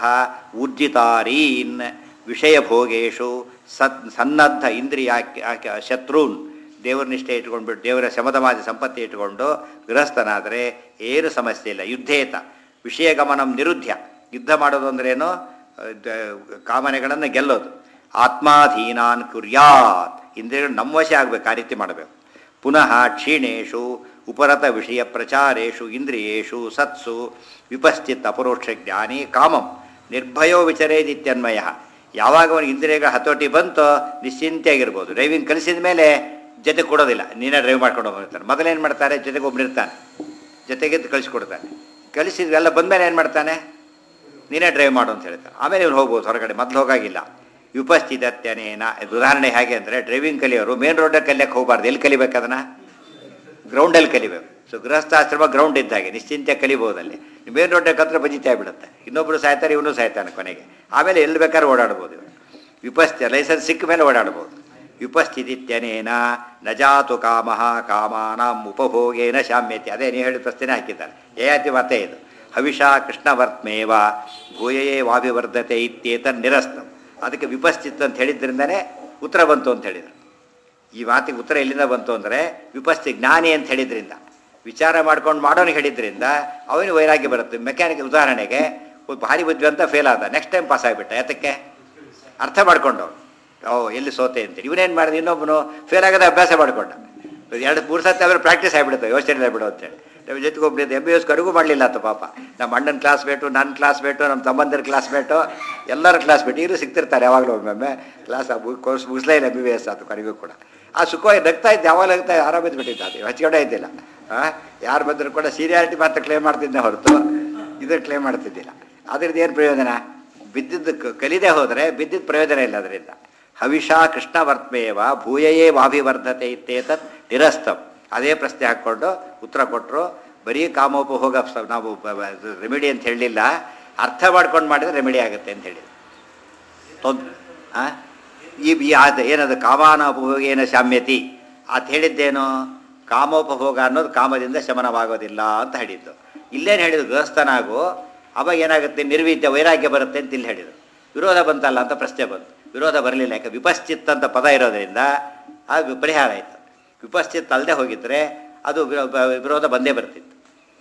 ಊರ್ಜಿತಾರೀನ್ ವಿಷಯಭೋಗೇಶು ಸತ್ ಸನ್ನದ್ಧ ಇಂದ್ರಿಯ ಶತ್ರುನ್ ದೇವರ ನಿಷ್ಠೆ ಇಟ್ಕೊಂಡ್ಬಿಟ್ಟು ದೇವರ ಶಮದಮಾದಿ ಸಂಪತ್ತಿ ಇಟ್ಕೊಂಡು ಗೃಹಸ್ಥನಾದರೆ ಏನು ಸಮಸ್ಯೆ ಇಲ್ಲ ಯುದ್ಧೇತ ವಿಷಯ ಗಮನಂ ನಿರುದ್ಧ ಯುದ್ಧ ಮಾಡೋದು ಅಂದ್ರೇನು ಕಾಮನೆಗಳನ್ನು ಗೆಲ್ಲೋದು ಆತ್ಮಾಧೀನಾನ್ ಕುರ್ಯಾತ್ ಇಂದ್ರಿಯಗಳು ನಮ್ಮ ವಶ ಆಗಬೇಕು ಆ ರೀತಿ ಮಾಡಬೇಕು ಪುನಃ ಕ್ಷೀಣೇಶು ಉಪರತ ವಿಷಯ ಪ್ರಚಾರೇಶು ಇಂದ್ರಿಯೇಶು ಸತ್ಸು ವಿಪಶ್ಚಿತ್ ಅಪರೋಕ್ಷ ಜ್ಞಾನಿ ಕಾಮಂ ನಿರ್ಭಯೋ ವಿಚರೇದಿತ್ಯನ್ಮಯ ಯಾವಾಗ ಅವನಿಗೆ ಇಂದ್ರಿಯಗಳ ಹತೋಟಿ ಬಂತೋ ನಿಶ್ಚಿಂತೆಯಾಗಿರ್ಬೋದು ಡ್ರೈವಿಂಗ್ ಕಲಿಸಿದ ಮೇಲೆ ಜೊತೆ ಕೊಡೋದಿಲ್ಲ ನೀನೇ ಡ್ರೈವ್ ಮಾಡ್ಕೊಂಡು ಹೋಗಿರ್ತಾನೆ ಮೊದಲೇನು ಮಾಡ್ತಾರೆ ಜೊತೆಗೆ ಒಬ್ಬನಿರ್ತಾನೆ ಜೊತೆಗಿದ್ದು ಕಳಿಸ್ಕೊಡ್ತಾನೆ ಕಲಿಸಿದ್ವೆಲ್ಲ ಬಂದಮೇಲೆ ಏನು ಮಾಡ್ತಾನೆ ನೀನೇ ಡ್ರೈವ್ ಮಾಡು ಅಂತ ಹೇಳ್ತಾನೆ ಆಮೇಲೆ ಇವ್ನು ಹೋಗ್ಬೋದು ಹೊರಗಡೆ ಮೊದಲು ಹೋಗಾಗಿಲ್ಲ ವಿಪಸ್ಥಿತತ್ಯನೇನ ಇದು ಉದಾಹರಣೆ ಹೇಗೆ ಅಂದರೆ ಡ್ರೈವಿಂಗ್ ಕಲಿಯೋರು ಮೇನ್ ರೋಡಲ್ಲಿ ಕಲಿಯಕ್ಕೆ ಹೋಗಬಾರ್ದು ಎಲ್ಲಿ ಕಲಿಬೇಕು ಅದನ್ನು ಗ್ರೌಂಡಲ್ಲಿ ಕಲಿಬೇಕು ಸೊ ಗೃಹಸ್ಥಾಶ್ರಮ ಗ್ರೌಂಡ್ ಇದ್ದಾಗೆ ನಿಶ್ಚಿಂತೆ ಕಲಿಬೋದಲ್ಲಿ ಮೇನ್ ರೋಡ್ ಕತ್ರ ಬಜಿತಾ ಬಿಡುತ್ತೆ ಇನ್ನೊಬ್ಬರು ಸಾಯ್ತಾರೆ ಇವನು ಸಾಯ್ತಾನೆ ಕೊನೆಗೆ ಆಮೇಲೆ ಎಲ್ಲಿ ಬೇಕಾದ್ರೂ ಓಡಾಡ್ಬೋದು ಇವನು ವಿಪಸ್ಥಿತ ಲೈಸೆನ್ಸ್ ಸಿಕ್ಕ ಮೇಲೆ ಓಡಾಡ್ಬೋದು ವಿಪಸ್ಥಿತಿತ್ಯನೇನ ನಜಾತು ಕಾಮ ಕಾಮಾನಾಂ ಉಪಭೋಗೇನ ಶಾಮ್ಯತೆ ಅದೇ ನೀವು ಹೇಳಿದ ಪ್ರಶ್ನೆ ಹಾಕಿದ್ದಾರೆ ಯಯಾತಿ ಮಾತೆ ಇದು ಹವಿಷಾ ಕೃಷ್ಣವರ್ತ್ಮೇವ ಭೂಯೇ ವಾಭಿವರ್ಧತೆ ಇತ್ಯೇತ ನಿರಸ್ತಂ ಅದಕ್ಕೆ ವಿಪಸ್ಥಿತ ಅಂತ ಹೇಳಿದ್ರಿಂದನೇ ಉತ್ತರ ಬಂತು ಅಂತ ಹೇಳಿದರು ಈ ಮಾತಿಗೆ ಉತ್ತರ ಎಲ್ಲಿಂದ ಬಂತು ಅಂದರೆ ವಿಪಸ್ಥಿ ಜ್ಞಾನಿ ಅಂತ ಹೇಳಿದ್ರಿಂದ ವಿಚಾರ ಮಾಡ್ಕೊಂಡು ಮಾಡೋನು ಹೇಳಿದ್ರಿಂದ ಅವನಿಗೆ ವೈರಾಗ್ಯ ಬರುತ್ತೆ ಮೆಕ್ಯಾನಿಕ್ ಉದಾಹರಣೆಗೆ ಒಬ್ಬ ಭಾರಿ ಬುದ್ಧಿವಂತ ಫೇಲ್ ಆದ ನೆಕ್ಸ್ಟ್ ಟೈಮ್ ಪಾಸ್ ಆಗಿಬಿಟ್ಟ ಯಾತಕ್ಕೆ ಅರ್ಥ ಮಾಡ್ಕೊಂಡು ಓ ಎಲ್ಲಿ ಸೋತೆ ಅಂತೇಳಿ ಇವನೇನು ಮಾಡಿದ ಇನ್ನೊಬ್ಬನು ಫೇಲ್ ಆಗದೆ ಅಭ್ಯಾಸ ಮಾಡ್ಕೊಂಡ ಎರಡು ಮೂರು ಸತಿ ಆದ್ರೆ ಪ್ರಾಕ್ಟೀಸ್ ಆಗಿಬಿಡುತ್ತೆ ಯೋಚನೆ ಇಲ್ಲ ಬಿಡು ಅಂತೇಳಿ ನಮ್ಮ ಜೊತೆಗೆ ಒಬ್ಬರು ಎಮ್ ಬಿ ಎಸ್ ಕಡೆಗೂ ಮಾಡಲಿಲ್ಲ ಅಂತ ಪಾಪ ನಮ್ಮ ಅಣ್ಣನ ಕ್ಲಾಸ್ ಬೇಟು ನನ್ನ ಕ್ಲಾಸ್ ಬೇಟು ನಮ್ಮ ತಮ್ಮಂದಿರ ಕ್ಲಾಸ್ ಬೇಟು ಎಲ್ಲರ ಕ್ಲಾಸ್ ಬೇಟು ಇವರು ಸಿಗ್ತಿರ್ತಾರೆ ಯಾವಾಗಲೂ ಒಮ್ಮೊಮ್ಮೆ ಕ್ಲಾಸ್ ಕೋರ್ಸ್ ಮುಗಿಸ್ಲೇ ಇಲ್ಲ ಎಮ್ ಬಿ ಬಿ ಎಸ್ ಆಯ್ತು ಕಡೆಗೂ ಕೂಡ ಆ ಸುಖವಾಗಿ ನಗ್ತಾ ಇದ್ದೆ ಯಾವಾಗ ನಗ್ತಾ ಆರಾಮಿದ್ದು ಬಿಟ್ಟಿದ್ದ ಅದು ಹಚ್ಕೊಂಡೇ ಇದ್ದಿಲ್ಲ ಹಾಂ ಯಾರು ಬಂದರೂ ಕೂಡ ಸೀರಿಯಾರಿಟಿ ಮಾತ್ರ ಕ್ಲೇಮ್ ಮಾಡ್ತಿದ್ದೆ ಹೊರತು ಇದನ್ನು ಕ್ಲೇಮ್ ಮಾಡ್ತಿದ್ದಿಲ್ಲ ಅದ್ರದ್ದು ಏನು ಪ್ರಯೋಜನ ಬಿದ್ದಿದ್ದು ಕ- ಕಲಿದೇ ಹೋದರೆ ಬಿದ್ದಿದ್ದು ಪ್ರಯೋಜನ ಇಲ್ಲ ಅದರಿಂದ ಹವಿಷಾ ಕೃಷ್ಣ ವರ್ತ್ಮೇವ ಭೂಯಯೇ ವಾಭಿವರ್ಧತೆ ಇತ್ತೇತತ್ ನಿರಸ್ತಂ ಅದೇ ಪ್ರಶ್ನೆ ಹಾಕ್ಕೊಂಡು ಉತ್ತರ ಕೊಟ್ಟರು ಬರೀ ಕಾಮೋಪಭೋಗ ಸ- ನಾವು ರೆಮಿಡಿ ಅಂತ ಹೇಳಲಿಲ್ಲ ಅರ್ಥ ಮಾಡ್ಕೊಂಡು ಮಾಡಿದ್ರೆ ರೆಮಿಡಿ ಆಗುತ್ತೆ ಅಂತ ಹೇಳಿದ್ರು ತೊಂದ್ ಆ? ಈ ಈ ಆದ ಏನದು ಕಾಮಾನೋಪಭೋಗೇನ ಶಾಮ್ಯತಿ ಅಂತ ಹೇಳಿದ್ದೇನು ಕಾಮೋಪಭೋಗ ಅನ್ನೋದು ಕಾಮದಿಂದ ಶಮನವಾಗೋದಿಲ್ಲ ಅಂತ ಹೇಳಿದ್ದು ಇಲ್ಲೇನು ಹೇಳಿದ್ರು ಗೃಹಸ್ಥನಾಗು ಅವಾಗ ಏನಾಗುತ್ತೆ ನಿರ್ವಿದ್ಯ ವೈರಾಗ್ಯ ಬರುತ್ತೆ ಅಂತ ಇಲ್ಲಿ ಹೇಳಿದರು ವಿರೋಧ ಬಂತಲ್ಲ ಅಂತ ಪ್ರಶ್ನೆ ಬಂತು ವಿರೋಧ ಬರಲಿಲ್ಲ ಯಾಕೆ ವಿಪಶ್ಚಿತ್ ಅಂತ ಪದ ಇರೋದ್ರಿಂದ ಅದು ಪರಿಹಾರ ಆಯಿತು ವಿಪಶ್ಚಿತ್ ಅಲ್ಲದೆ ಹೋಗಿದ್ರೆ ಅದು ವಿರೋ- ಬ- ವಿರೋಧ ಬಂದೇ ಬರ್ತಿತ್ತು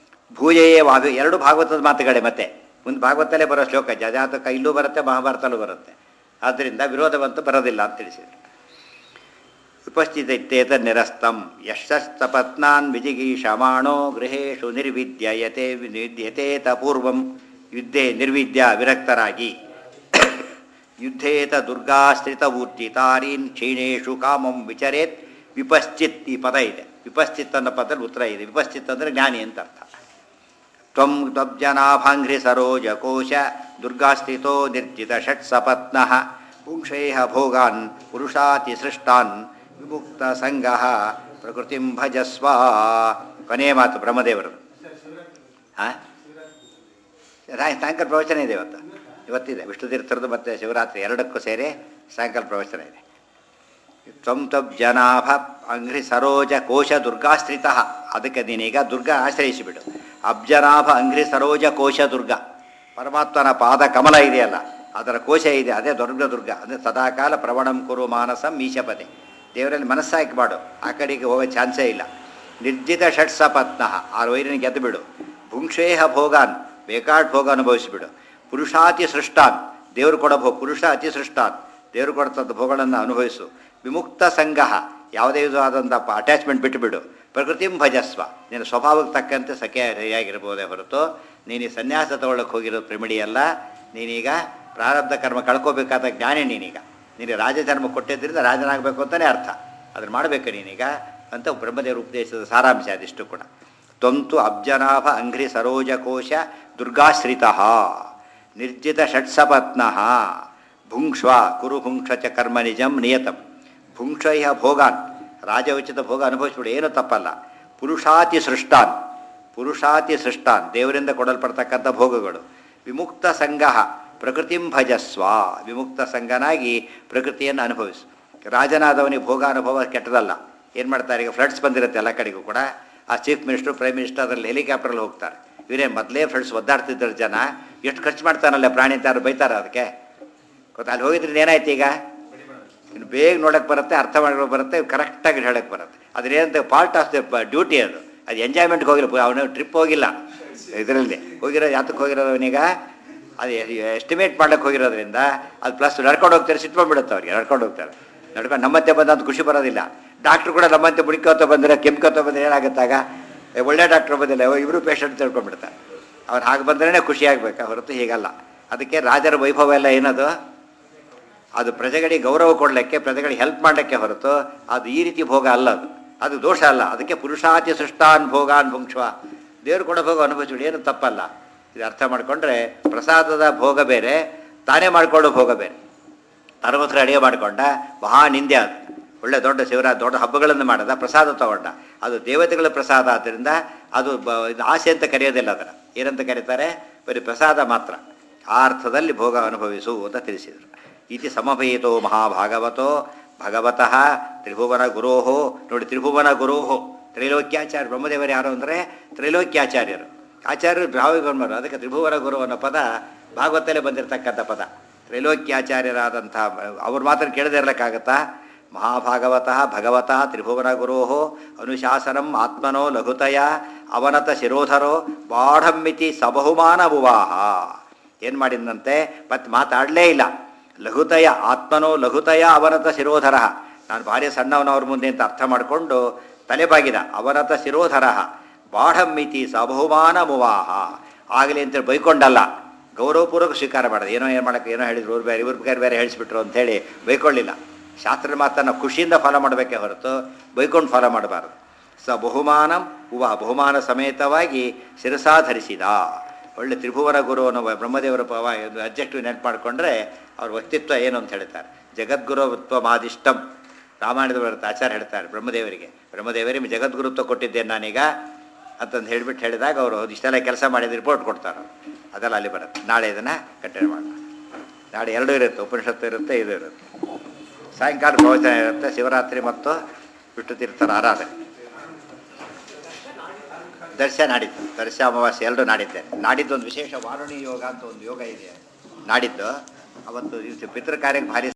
ಭೂಯೇ ವಾಭಿ ಎರಡು ಭಾಗವತದ ಮಾತುಗಳೇ ಮತ್ತೆ ಮುಂದೆ ಭಾಗವತಲ್ಲೇ ಬರೋ ಶ್ಲೋಕ ಜಜಾತಕ ಇಲ್ಲೂ ಬರುತ್ತೆ ಮಹಾಭಾರತಲ್ಲೂ ಬರುತ್ತೆ ಆದ್ದರಿಂದ ವಿರೋಧವಂತೂ ಬರೋದಿಲ್ಲ ಅಂತ ತಿಳಿಸಿದರು ಉಪಸ್ಥಿತ ಇತ್ತೇತ ನಿರಸ್ತಂ ಯಶಸ್ತಪತ್ನಾನ್ ವಿಜಿಗೀಷಮಾಣೋ ಗೃಹೇಶು ನಿರ್ವಿದ್ಯ ಯತೆ ಯಥೇತ ಪೂರ್ವಂ ಯುದ್ಧೇ ನಿರ್ವಿದ್ಯ ವಿರಕ್ತರಾಗಿ ಯುದ್ಧೇತ ದುರ್ಗಾಶ್ರಿತ ಊರ್ಜಿತಾರೀನ್ ಕ್ಷೀಣೇಶು ಕಾಮಂ ವಿಚರೇತ್ ವಿಪಶ್ಚಿತ್ ಈ ಪದ ಇದೆ ವಿಪಶ್ಚಿತ್ ಅನ್ನೋ ಪದದಲ್ಲಿ ಉತ್ತರ ಇದೆ ವಿಪಶ್ಚಿತ್ ಅಂದರೆ ಜ್ಞಾನಿ ಅಂತ ಅರ್ಥ ತ್ವಂ ತ್ವಬ್ಜನಾಭಾಂಘ್ರಿ ಸರೋಜ ಕೋಶ ದುರ್ಗಾಸ್ಥಿತೋ ನಿರ್ಜಿತ ಷಟ್ ಸಪತ್ನಃ ಪುಂಕ್ಷೇಹ ಭೋಗಾನ್ ಪುರುಷಾತಿ ಸೃಷ್ಟಾನ್ ವಿಮುಕ್ತ ಸಂಗ ಪ್ರಕೃತಿಂ ಭಜಸ್ವ ಕೊನೆಯ ಮಾತು ಬ್ರಹ್ಮದೇವರದು ಹಾಂ ಸಾಯಂಕಾಲ ಪ್ರವಚನ ಇದೆ ಇವತ್ತು ಇವತ್ತಿದೆ ವಿಷ್ಣು ತೀರ್ಥರದು ಮತ್ತು ಶಿವರಾತ್ರಿ ಎರಡಕ್ಕೂ ಸೇರಿ ಸಾಯಂಕಾಲ ಪ್ರವಚನ ಇದೆ ತ್ವಂ ತಬ್ ಜನಾಭ ಅಂಘ್ರಿ ಸರೋಜ ಕೋಶ ದುರ್ಗಾಶ್ರಿತ ಅದಕ್ಕೆ ನೀನೀಗ ದುರ್ಗಾ ಆಶ್ರಯಿಸಿಬಿಡು ಅಬ್ಜನಾಭ ಅಂಘ್ರಿ ಸರೋಜ ಕೋಶ ದುರ್ಗ ಪರಮಾತ್ಮನ ಪಾದ ಕಮಲ ಇದೆಯಲ್ಲ ಅದರ ಕೋಶ ಇದೆ ಅದೇ ದುರ್ಗ ದುರ್ಗ ಅಂದರೆ ಸದಾಕಾಲ ಪ್ರವಣಂ ಕುರು ಮಾನಸಂ ಮೀಶಪದೆ ದೇವರಲ್ಲಿ ಮನಸ್ಸಾಕಿ ಮಾಡು ಆ ಕಡೆಗೆ ಹೋಗೋ ಚಾನ್ಸೇ ಇಲ್ಲ ನಿರ್ಜಿತ ಷಟ್ ಸಪತ್ನ ಆ ವೈರಿನ ಗೆದ್ದು ಬಿಡು ಭುಂಕ್ಷೇಹ ಭೋಗಾನ್ ಬೇಕಾಡ್ ಭೋಗ ಅನುಭವಿಸಿಬಿಡು ಪುರುಷಾತಿ ಸೃಷ್ಟಾನ್ ದೇವರು ಕೊಡ ಭೋ ಪುರುಷ ಅತಿ ಸೃಷ್ಟಾನ್ ದೇವರು ಕೊಡ್ತದ್ದು ಭೋಗಗಳನ್ನು ಅನುಭವಿಸು ವಿಮುಕ್ತ ಸಂಗಹ ಯಾವುದೇ ವಿಧವಾದಂಥ ಅಟ್ಯಾಚ್ಮೆಂಟ್ ಬಿಟ್ಟುಬಿಡು ಪ್ರಕೃತಿಂ ಭಜಸ್ವ ನಿನ್ನ ಸ್ವಭಾವಕ್ಕೆ ತಕ್ಕಂತೆ ಸಖಿಯಾಗಿರ್ಬೋದೇ ಹೊರತು ನೀನು ಈ ಸನ್ಯಾಸ ತಗೊಳ್ಳಕ್ಕೆ ಹೋಗಿರೋ ಪ್ರಿಮಿಡಿ ಅಲ್ಲ ನೀನೀಗ ಪ್ರಾರಬ್ಧ ಕರ್ಮ ಕಳ್ಕೋಬೇಕಾದ ಜ್ಞಾನಿ ನೀನೀಗ ನೀನು ರಾಜಧರ್ಮ ಕೊಟ್ಟಿದ್ದರಿಂದ ರಾಜನಾಗಬೇಕು ಅಂತಲೇ ಅರ್ಥ ಅದನ್ನು ಮಾಡಬೇಕು ನೀನೀಗ ಅಂತ ಬ್ರಹ್ಮದೇವರ ಉಪದೇಶದ ಸಾರಾಂಶ ಅದಿಷ್ಟು ಕೂಡ ತ್ವಂತು ಅಬ್ಜನಾಭ ಅಂಘ್ರಿ ಸರೋಜಕೋಶ ದುರ್ಗಾಶ್ರಿತ ನಿರ್ಜಿತ ಷಟ್ಸಪತ್ನ ಭುಂಕ್ಷ್ವ ಕುರು ಭುಂಕ್ಷ ಚ ಕರ್ಮ ನಿಜಂ ನಿಯತಂ ಭುಂಕ್ಷ ಇಹ ಭೋಗಾನ್ ರಾಜೋಚಿತ ಭೋಗ ಅನುಭವಿಸ್ಬಿಡಿ ಏನೂ ತಪ್ಪಲ್ಲ ಪುರುಷಾತಿ ಸೃಷ್ಟಾನ್ ಪುರುಷಾತಿ ಸೃಷ್ಟಾನ್ ದೇವರಿಂದ ಕೊಡಲ್ಪಡ್ತಕ್ಕಂಥ ಭೋಗಗಳು ವಿಮುಕ್ತ ಸಂಘ ಪ್ರಕೃತಿಂ ಭಜಸ್ವ ವಿಮುಕ್ತ ಸಂಘನಾಗಿ ಪ್ರಕೃತಿಯನ್ನು ಅನುಭವಿಸು ರಾಜನಾದವನಿಗೆ ಭೋಗ ಅನುಭವ ಕೆಟ್ಟದಲ್ಲ ಏನು ಮಾಡ್ತಾರೆ ಈಗ ಫ್ಲಡ್ಸ್ ಬಂದಿರುತ್ತೆ ಎಲ್ಲ ಕಡೆಗೂ ಕೂಡ ಆ ಚೀಫ್ ಮಿನಿಸ್ಟ್ರು ಪ್ರೈಮ್ ಮಿನಿಸ್ಟರ್ ಅದರಲ್ಲಿ ಹೆಲಿಕಾಪ್ಟ್ರಲ್ಲಿ ಹೋಗ್ತಾರೆ ಇವರೇ ಮೊದಲೇ ಫ್ಲಡ್ಸ್ ಒದ್ದಾಡ್ತಿದ್ದರು ಜನ ಎಷ್ಟು ಖರ್ಚು ಮಾಡ್ತಾನಲ್ಲ ಪ್ರಾಣಿ ಅಂತಾರೆ ಬೈತಾರೆ ಅದಕ್ಕೆ ಗೊತ್ತಾ ಅಲ್ಲಿ ಹೋಗಿದ್ರೆ ಏನಾಯ್ತು ಈಗ ಇನ್ನು ಬೇಗ ನೋಡಕ್ಕೆ ಬರುತ್ತೆ ಅರ್ಥ ಮಾಡೋಕೆ ಬರುತ್ತೆ ಕರೆಕ್ಟಾಗಿ ಹೇಳಕ್ಕೆ ಬರುತ್ತೆ ಅದೇನಂತ ಪಾರ್ಟ್ ಆಫ್ ದ ಡ್ಯೂಟಿ ಅದು ಅದು ಎಂಜಾಯ್ಮೆಂಟ್ಗೆ ಹೋಗಿಲ್ಲ ಅವನು ಟ್ರಿಪ್ ಹೋಗಿಲ್ಲ ಇದರಲ್ಲಿ ಹೋಗಿರೋ ಯಾತಕ್ಕೆ ಹೋಗಿರೋದವನೀಗ ಅದು ಎಸ್ಟಿಮೇಟ್ ಮಾಡಕ್ಕೆ ಹೋಗಿರೋದ್ರಿಂದ ಅದು ಪ್ಲಸ್ ನಡ್ಕೊಂಡು ಹೋಗ್ತಾರೆ ಸಿಟ್ಕೊಂಡ್ಬಿಡುತ್ತೆ ಅವ್ರಿಗೆ ನಡ್ಕೊಂಡು ಹೋಗ್ತಾರೆ ನಡ್ಕೊಂಡು ನಮ್ಮತ್ತೆ ಬಂದಂತ ಖುಷಿ ಬರೋದಿಲ್ಲ ಡಾಕ್ಟ್ರು ಕೂಡ ನಮ್ಮಂತೆ ಮುಡಿಕೋತ ಬಂದರೆ ಕೆಮ್ಕೋತ ಬಂದರೆ ಏನಾಗುತ್ತಾಗ ಏ, ಒಳ್ಳೆ ಡಾಕ್ಟ್ರ್ ಬಂದಿಲ್ಲ ಇವರು ಪೇಷಂಟ್ ತಿಳ್ಕೊಂಡ್ಬಿಡ್ತಾರೆ ಅವ್ರು ಹಾಗೆ ಬಂದ್ರೇ ಖುಷಿ ಆಗ್ಬೇಕು ಹೊರತು ಹೀಗಲ್ಲ ಅದಕ್ಕೆ ರಾಜರ ವೈಭವ ಎಲ್ಲ ಏನದು ಅದು ಪ್ರಜೆಗಳಿಗೆ ಗೌರವ ಕೊಡಲಿಕ್ಕೆ ಪ್ರಜೆಗಳಿಗೆ ಹೆಲ್ಪ್ ಮಾಡಲಿಕ್ಕೆ ಹೊರತು ಅದು ಈ ರೀತಿ ಭೋಗ ಅಲ್ಲ ಅದು ಅದು ದೋಷ ಅಲ್ಲ ಅದಕ್ಕೆ ಪುರುಷಾತಿ ಸೃಷ್ಟಾನ್ ಭೋಗಾನ್ ಭುಂಕ್ಷ್ವ ದೇವ್ರು ಕೊಡೋ ಭೋಗ ಅನುಭವಿಸ್ಬಿಡಿ ಏನು ತಪ್ಪಲ್ಲ ಇದು ಅರ್ಥ ಮಾಡಿಕೊಂಡ್ರೆ ಪ್ರಸಾದದ ಭೋಗ ಬೇರೆ ತಾನೇ ಮಾಡ್ಕೊಳ್ಳೋ ಭೋಗ ಬೇರೆ ಅರವತ್ತರ ಅಡಿಗೆ ಮಾಡಿಕೊಂಡ ಮಹಾ ನಿಂದೆ ಅದು ಒಳ್ಳೆ ದೊಡ್ಡ ಶಿವರ ದೊಡ್ಡ ಹಬ್ಬಗಳನ್ನು ಮಾಡದ ಪ್ರಸಾದ ತಗೊಂಡ ಅದು ದೇವತೆಗಳ ಪ್ರಸಾದ ಆದ್ದರಿಂದ ಅದು ಬ ಇದು ಆಸೆ ಅಂತ ಕರೆಯೋದಿಲ್ಲ ಅದರ ಏನಂತ ಕರೀತಾರೆ ಬರೀ ಪ್ರಸಾದ ಮಾತ್ರ ಆ ಅರ್ಥದಲ್ಲಿ ಭೋಗ ಅನುಭವಿಸು ಅಂತ ತಿಳಿಸಿದರು ಇತಿ ಸಮಭಯಿತೋ ಮಹಾಭಾಗವತೋ ಭಗವತಃ ತ್ರಿಭುವನ ಗುರೋಹೋ ನೋಡಿ ತ್ರಿಭುವನ ಗುರೋಹೋ ತ್ರೈಲೋಕ್ಯಾಚಾರ್ಯ ಬ್ರಹ್ಮದೇವರು ಯಾರು ಅಂದರೆ ತ್ರೈಲೋಕ್ಯಾಚಾರ್ಯರು ಆಚಾರ್ಯರು ಭಾವಿಗೊಂಡ್ಬರು ಅದಕ್ಕೆ ತ್ರಿಭುವನ ಗುರು ಅನ್ನೋ ಪದ ಭಾಗವತಲ್ಲೇ ಬಂದಿರತಕ್ಕಂಥ ಪದ ತ್ರೈಲೋಕ್ಯಾಚಾರ್ಯರಾದಂಥ ಅವ್ರು ಮಾತ್ರ ಕೇಳದೇ ಇರಲಿಕ್ಕಾಗತ್ತಾ ಮಹಾಭಾಗವತಃ ಭಗವತಃ ತ್ರಿಭುವನ ಗುರೋಹೋ ಅನುಶಾಸನಂ ಆತ್ಮನೋ ಲಘುತಯ ಅವನತ ಶಿರೋಧರೋ ಬಾಢಮ್ಮಿತಿ ಸಬಹುಮಾನ ಭುವಾಹ ಏನು ಮಾಡಿದಂತೆ ಮತ್ತೆ ಮಾತಾಡಲೇ ಇಲ್ಲ ಲಘುತಯ ಆತ್ಮನೋ ಲಘುತಯ ಅವನತ ಶಿರೋಧರ ನಾನು ಭಾರಿ ಸಣ್ಣವನವ್ರ ಮುಂದೆ ಅಂತ ಅರ್ಥ ಮಾಡಿಕೊಂಡು ತಲೆಬಾಗಿದ ಅವನತ ಶಿರೋಧರ ಬಾಢಮ್ಮಿತಿ ಸಬಹುಮಾನ ಮುವಾಹ ಆಗಲಿ ಅಂತೇಳಿ ಬೈಕೊಂಡಲ್ಲ ಗೌರವಪೂರ್ವಕ ಸ್ವೀಕಾರ ಮಾಡೋದು ಏನೋ ಏನು ಮಾಡೋಕ್ಕೆ ಏನೋ ಹೇಳಿದ್ರು ಇವ್ರು ಬೇರೆ ಇವ್ರ ಬೇರೆ ಬೇರೆ ಹೇಳಿಸ್ಬಿಟ್ರು ಅಂತೇಳಿ ಬೈಕೊಳ್ಳಿಲ್ಲ ಶಾಸ್ತ್ರದ ಮಾತನ್ನು ಖುಷಿಯಿಂದ ಫಾಲೋ ಮಾಡಬೇಕೇ ಹೊರತು ಬೈಕೊಂಡು ಫಾಲೋ ಮಾಡಬಾರ್ದು ಸ ಬಹುಮಾನಂ ಉವ ಬಹುಮಾನ ಸಮೇತವಾಗಿ ಶಿರಸಾಧರಿಸಿದ ಒಳ್ಳೆ ತ್ರಿಭುವನ ಗುರು ಅನ್ನೋ ಬ್ರಹ್ಮದೇವರ ಪವ ಒಂದು ಅಬ್ಜೆಕ್ಟಿವ್ ನೆನಪು ಮಾಡಿಕೊಂಡ್ರೆ ಅವ್ರ ವ್ಯಕ್ತಿತ್ವ ಏನು ಅಂತ ಹೇಳ್ತಾರೆ ಜಗದ್ಗುರುತ್ವ ಮಾದಿಷ್ಟಂ ರಾಮಾಯಣದ ಬರುತ್ತೆ ಆಚಾರ್ಯ ಹೇಳ್ತಾರೆ ಬ್ರಹ್ಮದೇವರಿಗೆ ಬ್ರಹ್ಮದೇವರಿಗೆ ಜಗದ್ಗುರುತ್ವ ಕೊಟ್ಟಿದ್ದೇನೆ ನಾನೀಗ ಅಂತಂದು ಹೇಳಿಬಿಟ್ಟು ಹೇಳಿದಾಗ ಅವರು ಇಷ್ಟೆಲ್ಲ ಕೆಲಸ ಮಾಡಿದ ರಿಪೋರ್ಟ್ ಕೊಡ್ತಾರೆ ಅದೆಲ್ಲ ಅಲ್ಲಿ ಬರುತ್ತೆ ನಾಳೆ ಇದನ್ನು ಕಂಟಿನ್ಯೂ ಮಾಡೋಣ ನಾಳೆ ಎರಡೂ ಇರುತ್ತೆ ಉಪನಿಷತ್ತು ಇರುತ್ತೆ ಇದು ಇರುತ್ತೆ ಸಾಯಂಕಾಲ ಪ್ರವಚನ ಇರುತ್ತೆ ಶಿವರಾತ್ರಿ ಮತ್ತು ವಿಷ್ಣು ತೀರ್ಥರ ಆರಾಧನೆ ದರ್ಶ ನಾಡಿದ್ದು ದರ್ಶ ಅಮಾವಾಸ್ಯೆ ಎರಡು ನಾಡಿದ್ದೆ ನಾಡಿದ್ದು ಒಂದು ವಿಶೇಷ ವಾರುಣಿ ಯೋಗ ಅಂತ ಒಂದು ಯೋಗ ಇದೆ ನಾಡಿದ್ದು ಅವತ್ತು ಇದು ಪಿತೃ ಕಾರ್ಯಕ್ಕೆ ಭಾರಿ